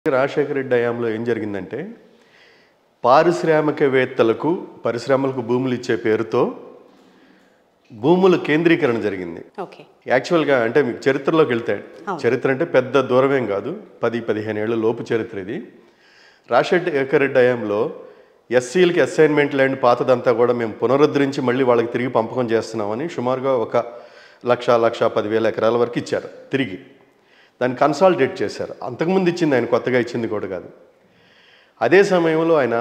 రాజశేఖర రెడ్డి హయాంలో ఏం జరిగిందంటే పారిశ్రామికవేత్తలకు పరిశ్రమలకు భూములు ఇచ్చే పేరుతో భూముల కేంద్రీకరణ జరిగింది ఓకే యాక్చువల్గా అంటే మీకు చరిత్రలోకి వెళ్తే చరిత్ర అంటే పెద్ద దూరమేం కాదు పది పదిహేను ఏళ్ళ లోపు చరిత్ర ఇది రాజశేఖర రెడ్డి హయాంలో ఎస్సీలకి అసైన్మెంట్ ల్యాండ్ పాతదంతా కూడా మేము పునరుద్ధరించి మళ్ళీ వాళ్ళకి తిరిగి పంపకం చేస్తున్నామని సుమారుగా ఒక లక్ష లక్ష పదివేల ఎకరాల వరకు ఇచ్చారు తిరిగి దాన్ని కన్సాలిడేట్ చేశారు అంతకుముందు ఇచ్చింది ఆయన కొత్తగా ఇచ్చింది కూడా కాదు అదే సమయంలో ఆయన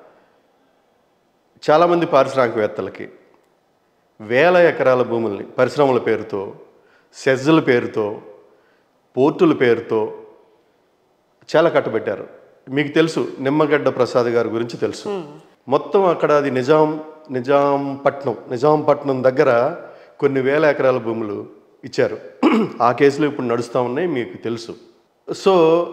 చాలామంది పారిశ్రామికవేత్తలకి వేల ఎకరాల భూముల్ని పరిశ్రమల పేరుతో సెజ్జల పేరుతో పోర్టుల పేరుతో చాలా కట్టబెట్టారు మీకు తెలుసు నిమ్మగడ్డ ప్రసాద్ గారి గురించి తెలుసు మొత్తం అక్కడ అది నిజాం నిజాంపట్నం నిజాంపట్నం దగ్గర కొన్ని వేల ఎకరాల భూములు ఇచ్చారు ఆ కేసులు ఇప్పుడు నడుస్తూ ఉన్నాయి మీకు తెలుసు సో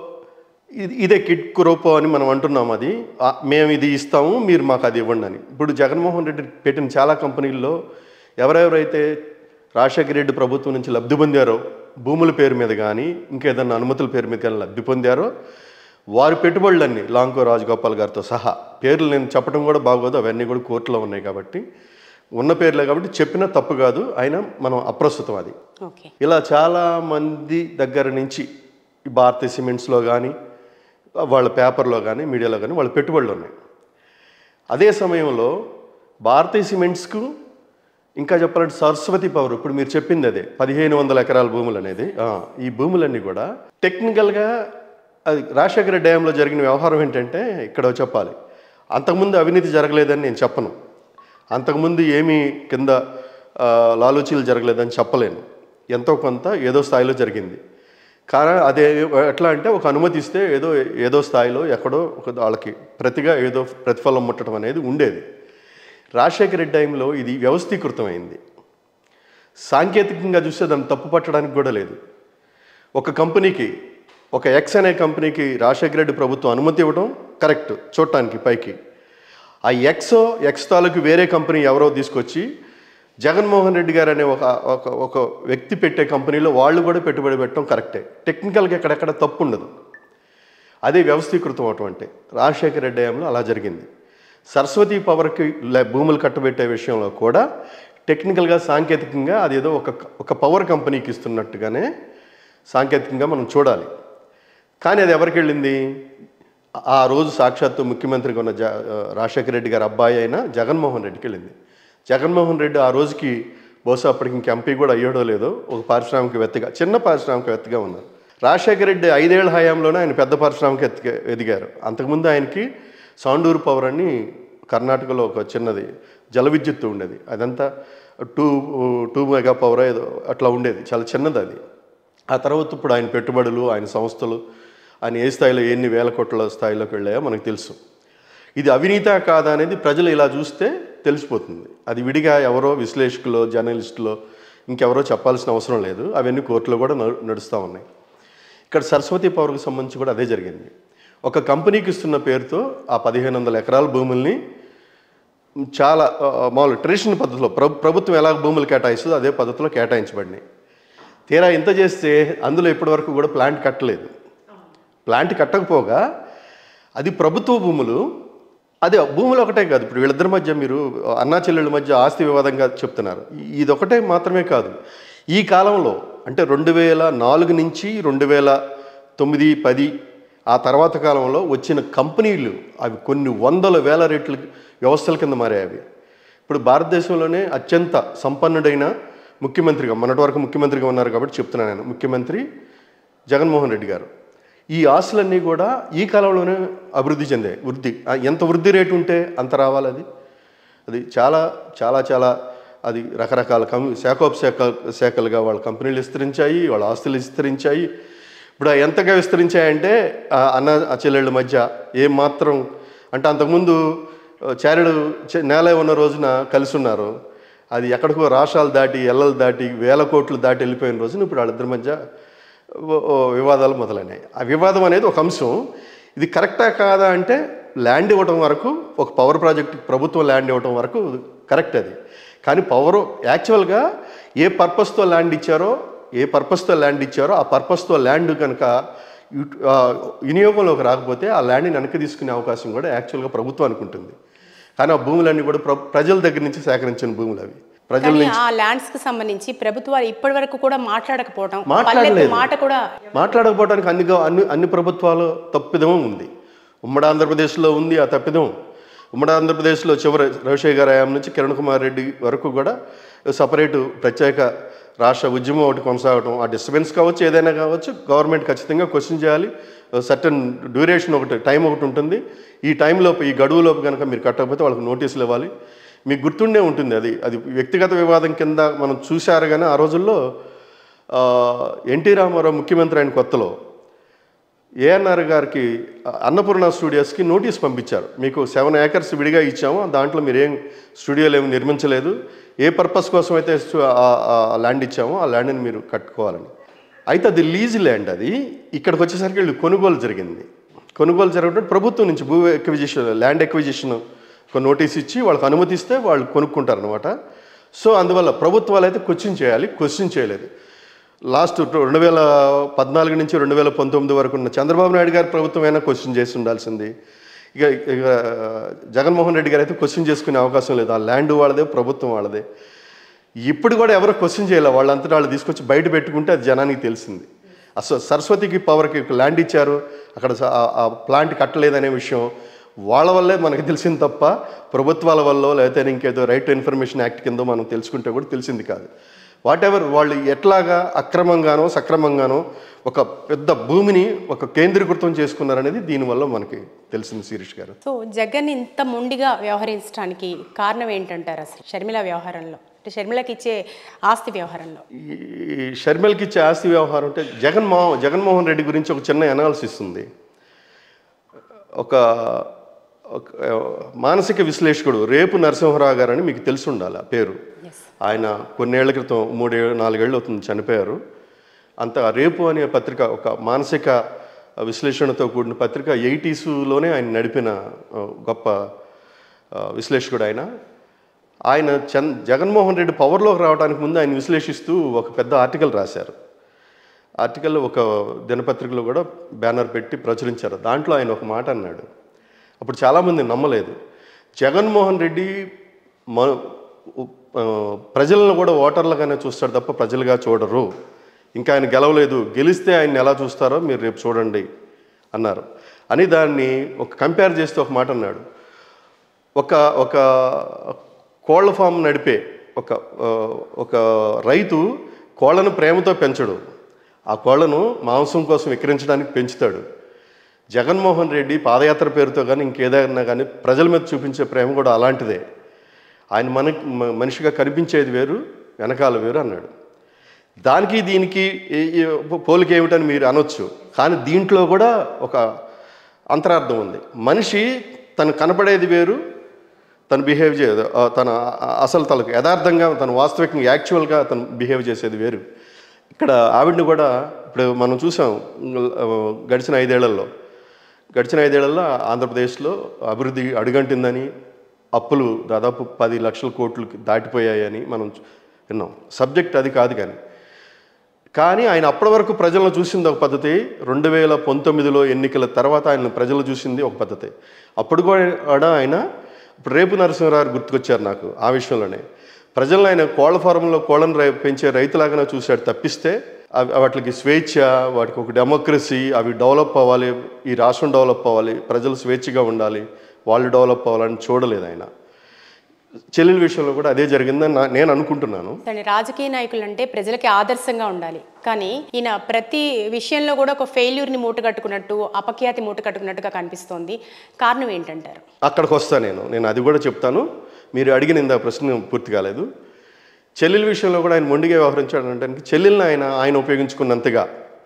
ఇది ఇదే కిడ్ కురోపో అని మనం అంటున్నాం అది ఆ, మేము ఇది ఇస్తాము మీరు మాకు అది ఇవ్వండి అని ఇప్పుడు జగన్మోహన్ రెడ్డి పెట్టిన చాలా కంపెనీల్లో ఎవరెవరైతే రాజశేఖర రెడ్డి ప్రభుత్వం నుంచి లబ్ధి పొందారో భూముల పేరు మీద కానీ ఇంకేదన్నా అనుమతుల పేరు మీద కానీ లబ్ధి పొందారో వారి పెట్టుబడులన్నీ లాంకో రాజగోపాల్ గారితో సహా పేర్లు నేను చెప్పడం కూడా బాగోదు అవన్నీ కూడా కోర్టులో ఉన్నాయి కాబట్టి ఉన్న పేర్లే కాబట్టి చెప్పినా తప్పు కాదు అయినా మనం అప్రస్తుతం అది ఓకే ఇలా చాలా మంది దగ్గర నుంచి ఈ భారతీయ సిమెంట్స్లో కానీ వాళ్ళ పేపర్లో కానీ మీడియాలో కానీ వాళ్ళ పెట్టుబడులు ఉన్నాయి అదే సమయంలో భారతీయ సిమెంట్స్కు ఇంకా చెప్పాలంటే సరస్వతి పవర్ ఇప్పుడు మీరు చెప్పింది అదే పదిహేను వందల ఎకరాల భూములు అనేది ఆ, ఈ భూములన్నీ కూడా టెక్నికల్గా అది రాజశేఖర డ్యాంలో జరిగిన వ్యవహారం ఏంటంటే ఇక్కడ చెప్పాలి అంతకుముందు అవినీతి జరగలేదని నేను చెప్పను అంతకుముందు ఏమీ కింద ఆ, లాలూచీలు జరగలేదని చెప్పలేను ఎంతో కొంత ఏదో స్థాయిలో జరిగింది కానీ అదే ఎట్లా అంటే ఒక అనుమతి ఇస్తే ఏదో ఏదో స్థాయిలో ఎక్కడో ఒక వాళ్ళకి ప్రతిగా ఏదో ప్రతిఫలం ముట్టడం అనేది ఉండేది రాజశేఖర రెడ్డి టైంలో ఇది వ్యవస్థీకృతమైంది సాంకేతికంగా చూస్తే దాన్ని తప్పు పట్టడానికి కూడా లేదు ఒక కంపెనీకి ఒక ఎక్స్ అనే కంపెనీకి రాజశేఖర రెడ్డి ప్రభుత్వం అనుమతి ఇవ్వడం కరెక్ట్ చూడటానికి పైకి ఆ ఎక్స్ ఎక్స్ తాలూకు వేరే కంపెనీ ఎవరో తీసుకొచ్చి జగన్మోహన్ రెడ్డి గారు అనే ఒక ఒక ఒక వ్యక్తి పెట్టే కంపెనీలో వాళ్ళు కూడా పెట్టుబడి పెట్టడం కరెక్టే టెక్నికల్గా ఎక్కడెక్కడ తప్పు ఉండదు అదే వ్యవస్థీకృతం అవటం అంటే రాజశేఖర రెడ్డి హయాంలో అలా జరిగింది సరస్వతి పవర్కి లే- భూములు కట్టబెట్టే విషయంలో కూడా టెక్నికల్గా సాంకేతికంగా అదేదో ఒక ఒక పవర్ కంపెనీకి ఇస్తున్నట్టుగానే సాంకేతికంగా మనం చూడాలి కానీ అది ఎవరికి వెళ్ళింది ఆ రోజు సాక్షాత్తు ముఖ్యమంత్రిగా ఉన్న జ రాజశేఖర రెడ్డి గారి అబ్బాయి అయిన జగన్మోహన్ రెడ్డికి వెళ్ళింది జగన్మోహన్ రెడ్డి ఆ రోజుకి బహుశా అప్పటికి ఇంక ఎంపీ కూడా అయ్యాడో లేదో ఒక పారిశ్రామికవేత్తగా చిన్న పారిశ్రామికవేత్తగా ఉన్నారు రాజశేఖర రెడ్డి ఐదేళ్ల హయాంలోనే ఆయన పెద్ద పారిశ్రామికవేత్తగా ఎదిగారు అంతకుముందు ఆయనకి సాండూరు పవర్ అని కర్ణాటకలో ఒక చిన్నది జల విద్యుత్ ఉండేది అదంతా టూ టూ మెగా పవర్ ఏదో అట్లా ఉండేది చాలా చిన్నది అది ఆ తర్వాత ఇప్పుడు ఆయన పెట్టుబడులు ఆయన సంస్థలు ఆయన ఏ స్థాయిలో ఎన్ని వేల కోట్ల స్థాయిలోకి వెళ్ళాయో మనకు తెలుసు ఇది అవినీతా కాదా అనేది ప్రజలు ఇలా చూస్తే తెలిసిపోతుంది అది విడిగా ఎవరో విశ్లేషకులో జర్నలిస్టులో ఇంకెవరో చెప్పాల్సిన అవసరం లేదు అవన్నీ కోర్టులో కూడా నడు- నడుస్తూ ఉన్నాయి ఇక్కడ సరస్వతి పవర్కి సంబంధించి కూడా అదే జరిగింది ఒక కంపెనీకి ఇస్తున్న పేరుతో ఆ పదిహేను వందల ఎకరాల భూముల్ని చాలా ఆ, మామూలు ట్రెడిషనల్ పద్ధతిలో ప్రభు ప్రభుత్వం ఎలా భూములు కేటాయిస్తుందో అదే పద్ధతిలో కేటాయించబడినాయి తీరా ఇంత చేస్తే అందులో ఇప్పటివరకు కూడా ప్లాంట్ కట్టలేదు ప్లాంట్ కట్టకపోగా అది ప్రభుత్వ భూములు అదే భూములు ఒకటే కాదు ఇప్పుడు వీళ్ళిద్దరి మధ్య మీరు అన్నా చెల్లెళ్ళ మధ్య ఆస్తి వివాదంగా చెప్తున్నారు ఇది ఒకటే మాత్రమే కాదు ఈ కాలంలో అంటే రెండు వేల నాలుగు నుంచి రెండు వేల తొమ్మిది పది ఆ తర్వాత కాలంలో వచ్చిన కంపెనీలు అవి కొన్ని వందల వేల రేట్ల వ్యవస్థల కింద మారాయి అవి ఇప్పుడు భారతదేశంలోనే అత్యంత సంపన్నుడైన ముఖ్యమంత్రిగా మొన్నటి వరకు ముఖ్యమంత్రిగా ఉన్నారు కాబట్టి చెప్తున్నాను నేను ముఖ్యమంత్రి జగన్మోహన్ రెడ్డి గారు ఈ ఆస్తులన్నీ కూడా ఈ కాలంలోనే అభివృద్ధి చెందాయి వృద్ధి ఆ, ఎంత వృద్ధి రేటు ఉంటే అంత రావాలి అది అది చాలా చాలా చాలా అది రకరకాల కం శాఖోపశాఖ శాఖలుగా వాళ్ళ కంపెనీలు విస్తరించాయి వాళ్ళ ఆస్తులు విస్తరించాయి ఇప్పుడు ఆ ఎంతగా విస్తరించాయంటే ఆ అన్న ఆ చెల్లెళ్ళ మధ్య ఏం మాత్రం అంటే అంతకుముందు ఆ, చారెడు చె- నేల ఉన్న రోజున కలిసి ఉన్నారు అది ఎక్కడికో రాష్ట్రాలు దాటి ఎల్లలు దాటి వేల కోట్లు దాటి వెళ్ళిపోయిన రోజున ఇప్పుడు వాళ్ళిద్దరి మధ్య ఓ- ఓ వివాదాలు మొదలైనాయి ఆ వివాదం అనేది ఒక అంశం ఇది కరెక్టా కాదా అంటే ల్యాండ్ ఇవ్వడం వరకు ఒక పవర్ ప్రాజెక్ట్ ప్రభుత్వం ల్యాండ్ ఇవ్వడం వరకు కరెక్ట్ అది కానీ పవర్ యాక్చువల్గా ఏ పర్పస్తో ల్యాండ్ ఇచ్చారో ఏ పర్పస్తో ల్యాండ్ ఇచ్చారో ఆ పర్పస్తో ల్యాండ్ కనుక యూట్- ఆ, వినియోగంలోకి రాకపోతే ఆ ల్యాండ్ని వెనక్కి తీసుకునే అవకాశం కూడా యాక్చువల్గా ప్రభుత్వానికి ఉంటుంది కానీ ఆ భూములన్నీ కూడా ప్ర ప్రజల దగ్గర నుంచి సేకరించిన భూములు అవి ప్రజల కానీ నుంచి ఆ ల్యాండ్స్ కి సంబంధించి ప్రభుత్వాలు ఇప్పటి వరకు కూడా మాట్లాడకపోవడం మాట్లాడలేదు. పల్లెత్తు మాట కూడా మాట్లాడకపోవడానికి అన్ని గవ- అన్ని అన్ని ప్రభుత్వాలు తప్పిదం ఉంది ఉమ్మడి ఆంధ్రప్రదేశ్లో ఉంది ఆ తప్పిదం ఉమ్మడి ఆంధ్రప్రదేశ్లో చివరి రవిశేఖర్ గారి హయాం నుంచి కిరణ్ కుమార్ రెడ్డి వరకు కూడా సపరేటు ప్రత్యేక రాష్ట్ర ఉద్యమం ఒకటి కొనసాగడం ఆ డిస్టర్బెన్స్ కావచ్చు ఏదైనా కావచ్చు గవర్నమెంట్ ఖచ్చితంగా క్వశ్చన్ చేయాలి సర్టన్ డ్యూరేషన్ ఒకటి టైం ఒకటి ఉంటుంది ఈ టైంలోపు ఈ గడువులోపు కనుక మీరు కట్టకపోతే వాళ్ళకి నోటీసులు ఇవ్వాలి మీకు గుర్తుండే ఉంటుంది అది అది వ్యక్తిగత వివాదం కింద మనం చూశారు కానీ ఆ రోజుల్లో ఆ, ఎన్టీ రామారావు ముఖ్యమంత్రి అయిన కొత్తలో ఏఎన్ఆర్ గారికి ఆ, అన్నపూర్ణ స్టూడియోస్కి నోటీస్ పంపించారు మీకు సెవెన్ ఏకర్స్ విడిగా ఇచ్చాము దాంట్లో మీరు ఏం స్టూడియోలు ఏమి నిర్మించలేదు ఏ పర్పస్ కోసం అయితే stu- ఆ- ఆ ల్యాండ్ ఇచ్చామో ఆ ల్యాండ్ని మీరు కట్టుకోవాలని అయితే అది లీజ్ ల్యాండ్ అది ఇక్కడికి వచ్చేసరికి వీళ్ళు కొనుగోలు జరిగింది కొనుగోలు జరగడం ప్రభుత్వం నుంచి భూ ఎక్విజిషన్ ల్యాండ్ ఎక్విజిషన్ ఒక నోటీస్ ఇచ్చి వాళ్ళకి అనుమతిస్తే వాళ్ళు కొనుక్కుంటారు అనమాట సో అందువల్ల ప్రభుత్వాలు అయితే క్వశ్చన్ చేయాలి క్వశ్చన్ చేయలేదు లాస్ట్ రెండు వేల పద్నాలుగు నుంచి రెండు వేల పంతొమ్మిది వరకు ఉన్న చంద్రబాబు నాయుడు గారి ప్రభుత్వం అయినా క్వశ్చన్ చేసి ఉండాల్సింది ఇక ఇక జగన్మోహన్ రెడ్డి గారు అయితే క్వశ్చన్ చేసుకునే అవకాశం లేదు ఆ ల్యాండ్ వాళ్ళదే ప్రభుత్వం వాళ్ళదే ఇప్పుడు కూడా ఎవరు క్వశ్చన్ చేయాలి వాళ్ళంతటా వాళ్ళు తీసుకొచ్చి బయట పెట్టుకుంటే అది జనానికి తెలిసింది అసలు సరస్వతికి పవర్కి ల్యాండ్ ఇచ్చారు అక్కడ స- ఆ- ఆ ప్లాంట్ కట్టలేదనే విషయం వాళ్ళ వల్లే మనకి తెలిసింది తప్ప ప్రభుత్వాల వల్ల లేకపోతే ఇంకేదో రైట్ టు ఇన్ఫర్మేషన్ యాక్ట్ కింద మనం తెలుసుకుంటే కూడా తెలిసింది కాదు వాట్ ఎవర్ వాళ్ళు ఎట్లాగా అక్రమంగానో సక్రమంగానో ఒక పెద్ద భూమిని ఒక కేంద్రీకృతం చేసుకున్నారనేది దీనివల్ల మనకి తెలిసింది శిరీష్ గారు సో జగన్ ఇంత మొండిగా వ్యవహరించడానికి కారణం ఏంటంటారు అసలు షర్మిల వ్యవహారంలో అంటే షర్మిలకి ఇచ్చే ఆస్తి వ్యవహారంలో ఈ షర్మిలకి ఇచ్చే ఆస్తి వ్యవహారం అంటే జగన్మో జగన్మోహన్ రెడ్డి గురించి ఒక చిన్న అనాలిసిస్ ఉంది ఒక ఒక మానసిక విశ్లేషకుడు రేపు నరసింహరావు గారు అని మీకు తెలిసి ఉండాలి ఆ పేరు ఆయన కొన్నేళ్ల క్రితం మూడే నాలుగేళ్ళు అవుతుంది చనిపోయారు అంత రేపు అనే పత్రిక ఒక మానసిక విశ్లేషణతో కూడిన పత్రిక ఎయిటీస్లోనే ఆయన నడిపిన ఆ, గొప్ప ఆ, విశ్లేషకుడు ఆయన ఆయన చంద్ జగన్మోహన్ రెడ్డి పవర్లోకి రావడానికి ముందు ఆయన విశ్లేషిస్తూ ఒక పెద్ద ఆర్టికల్ రాశారు ఆర్టికల్ ఒక దినపత్రికలో కూడా బ్యానర్ పెట్టి ప్రచురించారు దాంట్లో ఆయన ఒక మాట అన్నాడు అప్పుడు చాలామంది నమ్మలేదు జగన్మోహన్ రెడ్డి మ ఆ, ప్రజలను కూడా ఓటర్లుగానే చూస్తాడు తప్ప ప్రజలుగా చూడరు ఇంకా ఆయన గెలవలేదు గెలిస్తే ఆయన ఎలా చూస్తారో మీరు రేపు చూడండి అన్నారు అని దాన్ని ఒక కంపేర్ చేస్తూ ఒక మాట అన్నాడు ఒక ఒక కోళ్ల ఫామ్ నడిపే ఒక ఆ, ఒక రైతు కోళ్లను ప్రేమతో పెంచడు ఆ కోళ్లను మాంసం కోసం విక్రయించడానికి పెంచుతాడు జగన్మోహన్ రెడ్డి పాదయాత్ర పేరుతో కానీ ఇంకేదైనా కానీ ప్రజల మీద చూపించే ప్రేమ కూడా అలాంటిదే ఆయన మన మ- మనిషిగా కనిపించేది వేరు వెనకాల వేరు అన్నాడు దానికి దీనికి ఏ- ఏ పోలిక ఏమిటని మీరు అనొచ్చు కానీ దీంట్లో కూడా ఒక అంతరార్థం ఉంది మనిషి తను కనపడేది వేరు తను బిహేవ్ చేయదు ఆ, తన ఆ- అసలు తనకు యథార్థంగా తను వాస్తవికంగా యాక్చువల్గా తను బిహేవ్ చేసేది వేరు ఇక్కడ ఆవిడని కూడా ఇప్పుడు మనం చూసాం ఆ, గడిచిన ఐదేళ్లలో గడిచిన ఐదేళ్లలో ఆంధ్రప్రదేశ్లో అభివృద్ధి అడుగంటిందని అప్పులు దాదాపు పది లక్షల కోట్లు దాటిపోయాయని మనం విన్నాం సబ్జెక్ట్ అది కాదు కానీ కానీ ఆయన అప్పటి వరకు ప్రజలను చూసింది ఒక పద్ధతి రెండు వేల పంతొమ్మిదిలో ఎన్నికల తర్వాత ఆయన ప్రజలు చూసింది ఒక పద్ధతి అప్పుడు కూడా ఆయన ఇప్పుడు రేపు నరసింహరావు గుర్తుకొచ్చారు నాకు ఆ విషయంలోనే ప్రజలను ఆయన కోళ్ల ఫారంలో కోళ్ళను రై- పెంచే రైతులాగానే చూశాడు తప్పిస్తే అవి వాటికి స్వేచ్ఛ వాటికి ఒక డెమోక్రసీ అవి డెవలప్ అవ్వాలి ఈ రాష్ట్రం డెవలప్ అవ్వాలి ప్రజలు స్వేచ్ఛగా ఉండాలి వాళ్ళు డెవలప్ అవ్వాలని చూడలేదు ఆయన చెల్లెల విషయంలో కూడా అదే జరిగిందని నా- నేను అనుకుంటున్నాను కానీ రాజకీయ నాయకులు అంటే ప్రజలకి ఆదర్శంగా ఉండాలి కానీ ఈయన ప్రతి విషయంలో కూడా ఒక ఫెయిల్యూర్ని మూటగట్టుకున్నట్టు అపఖ్యాతి మూటగట్టుకున్నట్టుగా కనిపిస్తోంది కారణం ఏంటంటారు అక్కడికి వస్తా నేను నేను అది కూడా చెప్తాను మీరు అడిగిన ఇంత ప్రశ్న పూర్తి కాలేదు చెల్లెల విషయంలో కూడా ఆయన మొండిగా వ్యవహరించాడు అంటే చెల్లెల్ని ఆయన ఆయన ఉపయోగించుకున్నంతగా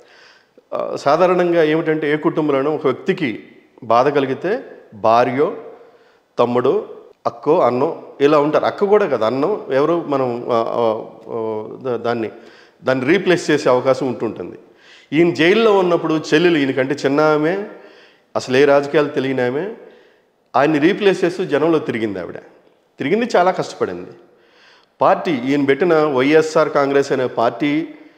ఆ, సాధారణంగా ఏమిటంటే ఏ కుటుంబంలోనూ ఒక వ్యక్తికి బాధ కలిగితే భార్యో తమ్ముడు అక్కో అన్నో ఇలా ఉంటారు అక్క కూడా కదా అన్నం ఎవరు మనం ఆ, ఆ, ఆ, దా- దాన్ని దాన్ని రీప్లేస్ చేసే అవకాశం ఉంటుంటుంది ఈయన జైల్లో ఉన్నప్పుడు చెల్లెలు ఈయనకంటే చిన్న ఆమె అసలు ఏ రాజకీయాలు తెలియని ఆమె ఆయన్ని రీప్లేస్ చేస్తూ జనంలో తిరిగింది ఆవిడ తిరిగింది చాలా కష్టపడింది పార్టీ ఈయన పెట్టిన వైఎస్ఆర్ కాంగ్రెస్ అనే పార్టీ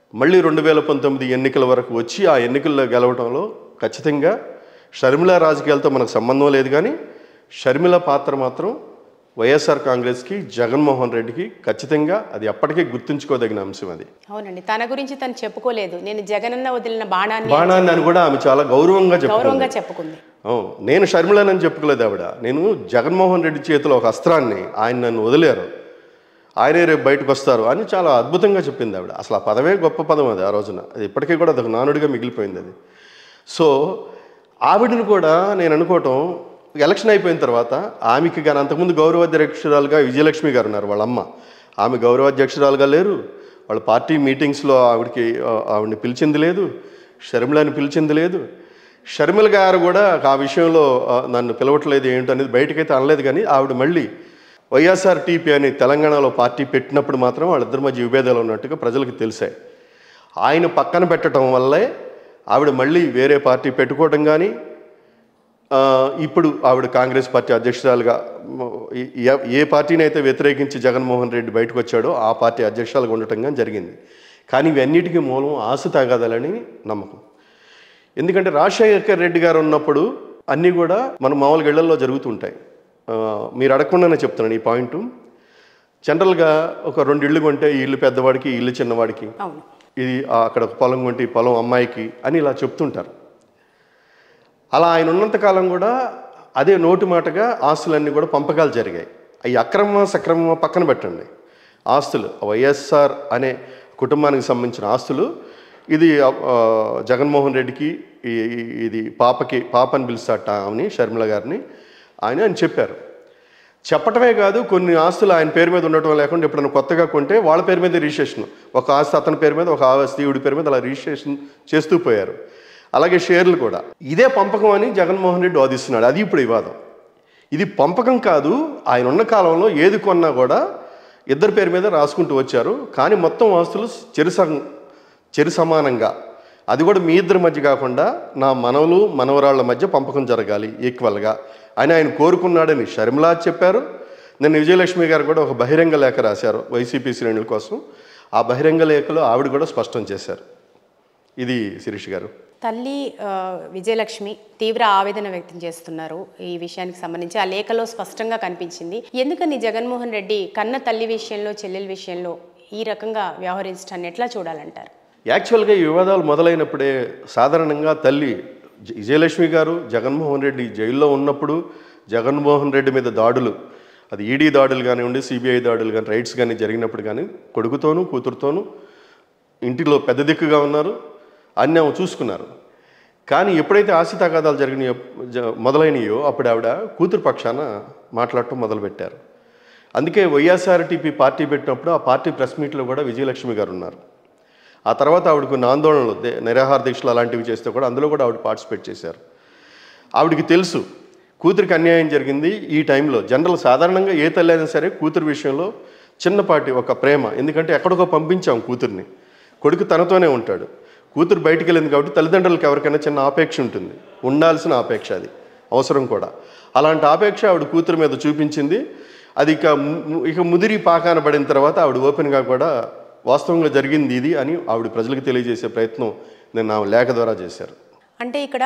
మళ్ళీ రెండు వేల పంతొమ్మిది ఎన్నికల వరకు వచ్చి ఆ ఎన్నికల్లో గెలవడంలో ఖచ్చితంగా షర్మిల రాజకీయాలతో మనకు సంబంధం లేదు కానీ షర్మిల పాత్ర మాత్రం వైఎస్ఆర్ కాంగ్రెస్కి జగన్మోహన్ రెడ్డికి ఖచ్చితంగా అది ఎప్పటికీ గుర్తుంచుకోదగిన అంశం అది అవునండి తన గురించి తను చెప్పుకోలేదు నేను జగనన్న వదిలిన బాణాన్ని బాణాన్ని అని కూడా ఆమె చాలా గౌరవంగా చెప్పుకుంది గౌరవంగా చెప్పుకుంది అవును నేను షర్మిలనని చెప్పుకోలేదు ఆవిడ నేను జగన్మోహన్ రెడ్డి చేతిలో ఒక అస్త్రాన్ని ఆయన నన్ను వదిలేరు ఆయనే రేపు బయటకు వస్తారు అని చాలా అద్భుతంగా చెప్పింది ఆవిడ అసలు ఆ పదమే గొప్ప పదం అది ఆ రోజున అది ఇప్పటికీ కూడా అదొక నానుడిగా మిగిలిపోయింది అది సో ఆవిడని కూడా నేను అనుకోవటం ఎలక్షన్ అయిపోయిన తర్వాత ఆమెకి కానీ అంతకుముందు గౌరవాధ్యక్షురాలుగా విజయలక్ష్మి గారు ఉన్నారు వాళ్ళ అమ్మ ఆమె గౌరవాధ్యక్షురాలుగా లేరు వాళ్ళ పార్టీ మీటింగ్స్లో ఆవిడకి ఆ, ఆవిడని పిలిచింది లేదు షర్మిలని పిలిచింది లేదు షర్మిల గారు కూడా ఆ విషయంలో ఆ, నన్ను పిలవట్లేదు ఏంటనేది బయటకైతే అనలేదు కానీ ఆవిడ మళ్ళీ వైఎస్ఆర్ టీపీ అని తెలంగాణలో పార్టీ పెట్టినప్పుడు మాత్రం వాళ్ళిద్దరి మధ్య విభేదాలు ఉన్నట్టుగా ప్రజలకు తెలిసాయి ఆయన పక్కన పెట్టడం వల్లే ఆవిడ మళ్ళీ వేరే పార్టీ పెట్టుకోవడం కానీ ఆ, ఇప్పుడు ఆవిడ కాంగ్రెస్ పార్టీ అధ్యక్షురాలుగా మ, ఏ- ఏ పార్టీని అయితే వ్యతిరేకించి జగన్మోహన్ రెడ్డి బయటకు వచ్చాడో ఆ పార్టీ అధ్యక్షురాలుగా ఉండటం కానీ జరిగింది కానీ ఇవన్నిటికీ మూలం ఆశ తాగాదాలని నమ్మకం ఎందుకంటే రాజశేఖర్ రెడ్డి గారు ఉన్నప్పుడు అన్నీ కూడా మన మామూలుగా ఇళ్లలో జరుగుతుంటాయి ఆ, మీరు అడగకుండానే చెప్తున్నాను ఈ పాయింట్ జనరల్గా ఒక రెండు ఇళ్ళు కొంటే ఈ ఇల్లు పెద్దవాడికి ఈ ఇల్లు చిన్నవాడికి అవును ఇది ఆ, అక్కడ ఒక పొలం కొంటే ఈ పొలం అమ్మాయికి అని ఇలా చెప్తుంటారు అలా ఆయన ఉన్నంతకాలం కూడా అదే నోటి మాటగా ఆస్తులన్నీ కూడా పంపకాలు జరిగాయి అవి అక్రమ సక్రమ పక్కన పెట్టండి ఆస్తులు వైఎస్ఆర్ అనే కుటుంబానికి సంబంధించిన ఆస్తులు ఇది ఆ, జగన్మోహన్ రెడ్డికి ఈ- ఈ- ఇది పాపకి పాపని పిలుస్తాట ఆమెని షర్మిల గారిని ఆయన అని చెప్పారు చెప్పటమే కాదు కొన్ని ఆస్తులు ఆయన పేరు మీద ఉండటం లేకుండా ఎప్పుడైనా కొత్తగా కొంటే వాళ్ళ పేరు మీద రిజిస్ట్రేషన్ ఒక ఆస్తి అతని పేరు మీద ఒక ఆస్తి ఈవిడి పేరు మీద అలా రిజిస్ట్రేషన్ చేస్తూ పోయారు అలాగే షేర్లు కూడా ఇదే పంపకం అని జగన్మోహన్ రెడ్డి వాదిస్తున్నాడు అది ఇప్పుడు వివాదం ఇది పంపకం కాదు ఆయన ఉన్న కాలంలో ఏది కొన్నా కూడా ఇద్దరి పేరు మీద రాసుకుంటూ వచ్చారు కానీ మొత్తం ఆస్తులు చెరు సగం చెరు సమానంగా అది కూడా మీ ఇద్దరి మధ్య కాకుండా నా మనవలు మనవరాళ్ల మధ్య పంపకం జరగాలి ఈక్వల్గా అని ఆయన కోరుకున్నాడని షర్మిలా చెప్పారు నిన్న విజయలక్ష్మి గారు కూడా ఒక బహిరంగ లేఖ రాశారు వైసీపీ శ్రేణుల కోసం ఆ బహిరంగ లేఖలో ఆవిడ కూడా స్పష్టం చేశారు ఇది శిరీష్ గారు తల్లి ఆ, విజయలక్ష్మి తీవ్ర ఆవేదన వ్యక్తం చేస్తున్నారు ఈ విషయానికి సంబంధించి ఆ లేఖలో స్పష్టంగా కనిపించింది ఎందుకని జగన్మోహన్ రెడ్డి కన్న తల్లి విషయంలో చెల్లెల విషయంలో ఈ రకంగా వ్యవహరించడాన్ని ఎట్లా చూడాలంటారు యాక్చువల్గా ఈ వివాదాలు మొదలైనప్పుడే సాధారణంగా తల్లి జ- విజయలక్ష్మి గారు జగన్మోహన్ రెడ్డి జైల్లో ఉన్నప్పుడు జగన్మోహన్ రెడ్డి మీద దాడులు అది ఈడీ దాడులు కానివ్వండి సిబిఐ దాడులు కానీ రైట్స్ కానీ జరిగినప్పుడు కానీ కొడుకుతోనూ కూతురుతోనూ ఇంటిలో పెద్ద దిక్కుగా ఉన్నారు అన్నీ ఆమె చూసుకున్నారు కానీ ఎప్పుడైతే ఆస్తి తగాదాలు జరిగినాయో జ- మొదలైనయో అప్పుడు ఆవిడ కూతురు పక్షాన మాట్లాడటం మొదలుపెట్టారు అందుకే వైఎస్ఆర్టీపీ పార్టీ పెట్టినప్పుడు ఆ పార్టీ ప్రెస్ మీట్లో కూడా విజయలక్ష్మి గారు ఉన్నారు ఆ తర్వాత ఆవిడ కొన్ని ఆందోళనలు దే- నిరాహార దీక్షలు అలాంటివి చేస్తే కూడా అందులో కూడా ఆవిడ పార్టిసిపేట్ చేశారు ఆవిడకి తెలుసు కూతురికి అన్యాయం జరిగింది ఈ టైంలో జనరల్ సాధారణంగా ఏ తల్లి అయినా సరే కూతురు విషయంలో చిన్నపాటి ఒక ప్రేమ ఎందుకంటే ఎక్కడికో పంపించాం కూతుర్ని కొడుకు తనతోనే ఉంటాడు కూతురు బయటికి వెళ్ళింది కాబట్టి తల్లిదండ్రులకు ఎవరికైనా చిన్న ఆపేక్ష ఉంటుంది ఉండాల్సిన ఆపేక్ష అది అవసరం కూడా అలాంటి ఆపేక్ష ఆవిడ కూతురు మీద చూపించింది అది ఇక ము- ఇక ముదిరి పాకాన పడిన తర్వాత ఆవిడ ఓపెన్గా కూడా వాస్తవంగా జరిగింది ఇది అని ఆవిడ ప్రజలకు తెలియజేసే ప్రయత్నం నేను ఆమె లేఖ ద్వారా చేశారు అంటే ఇక్కడ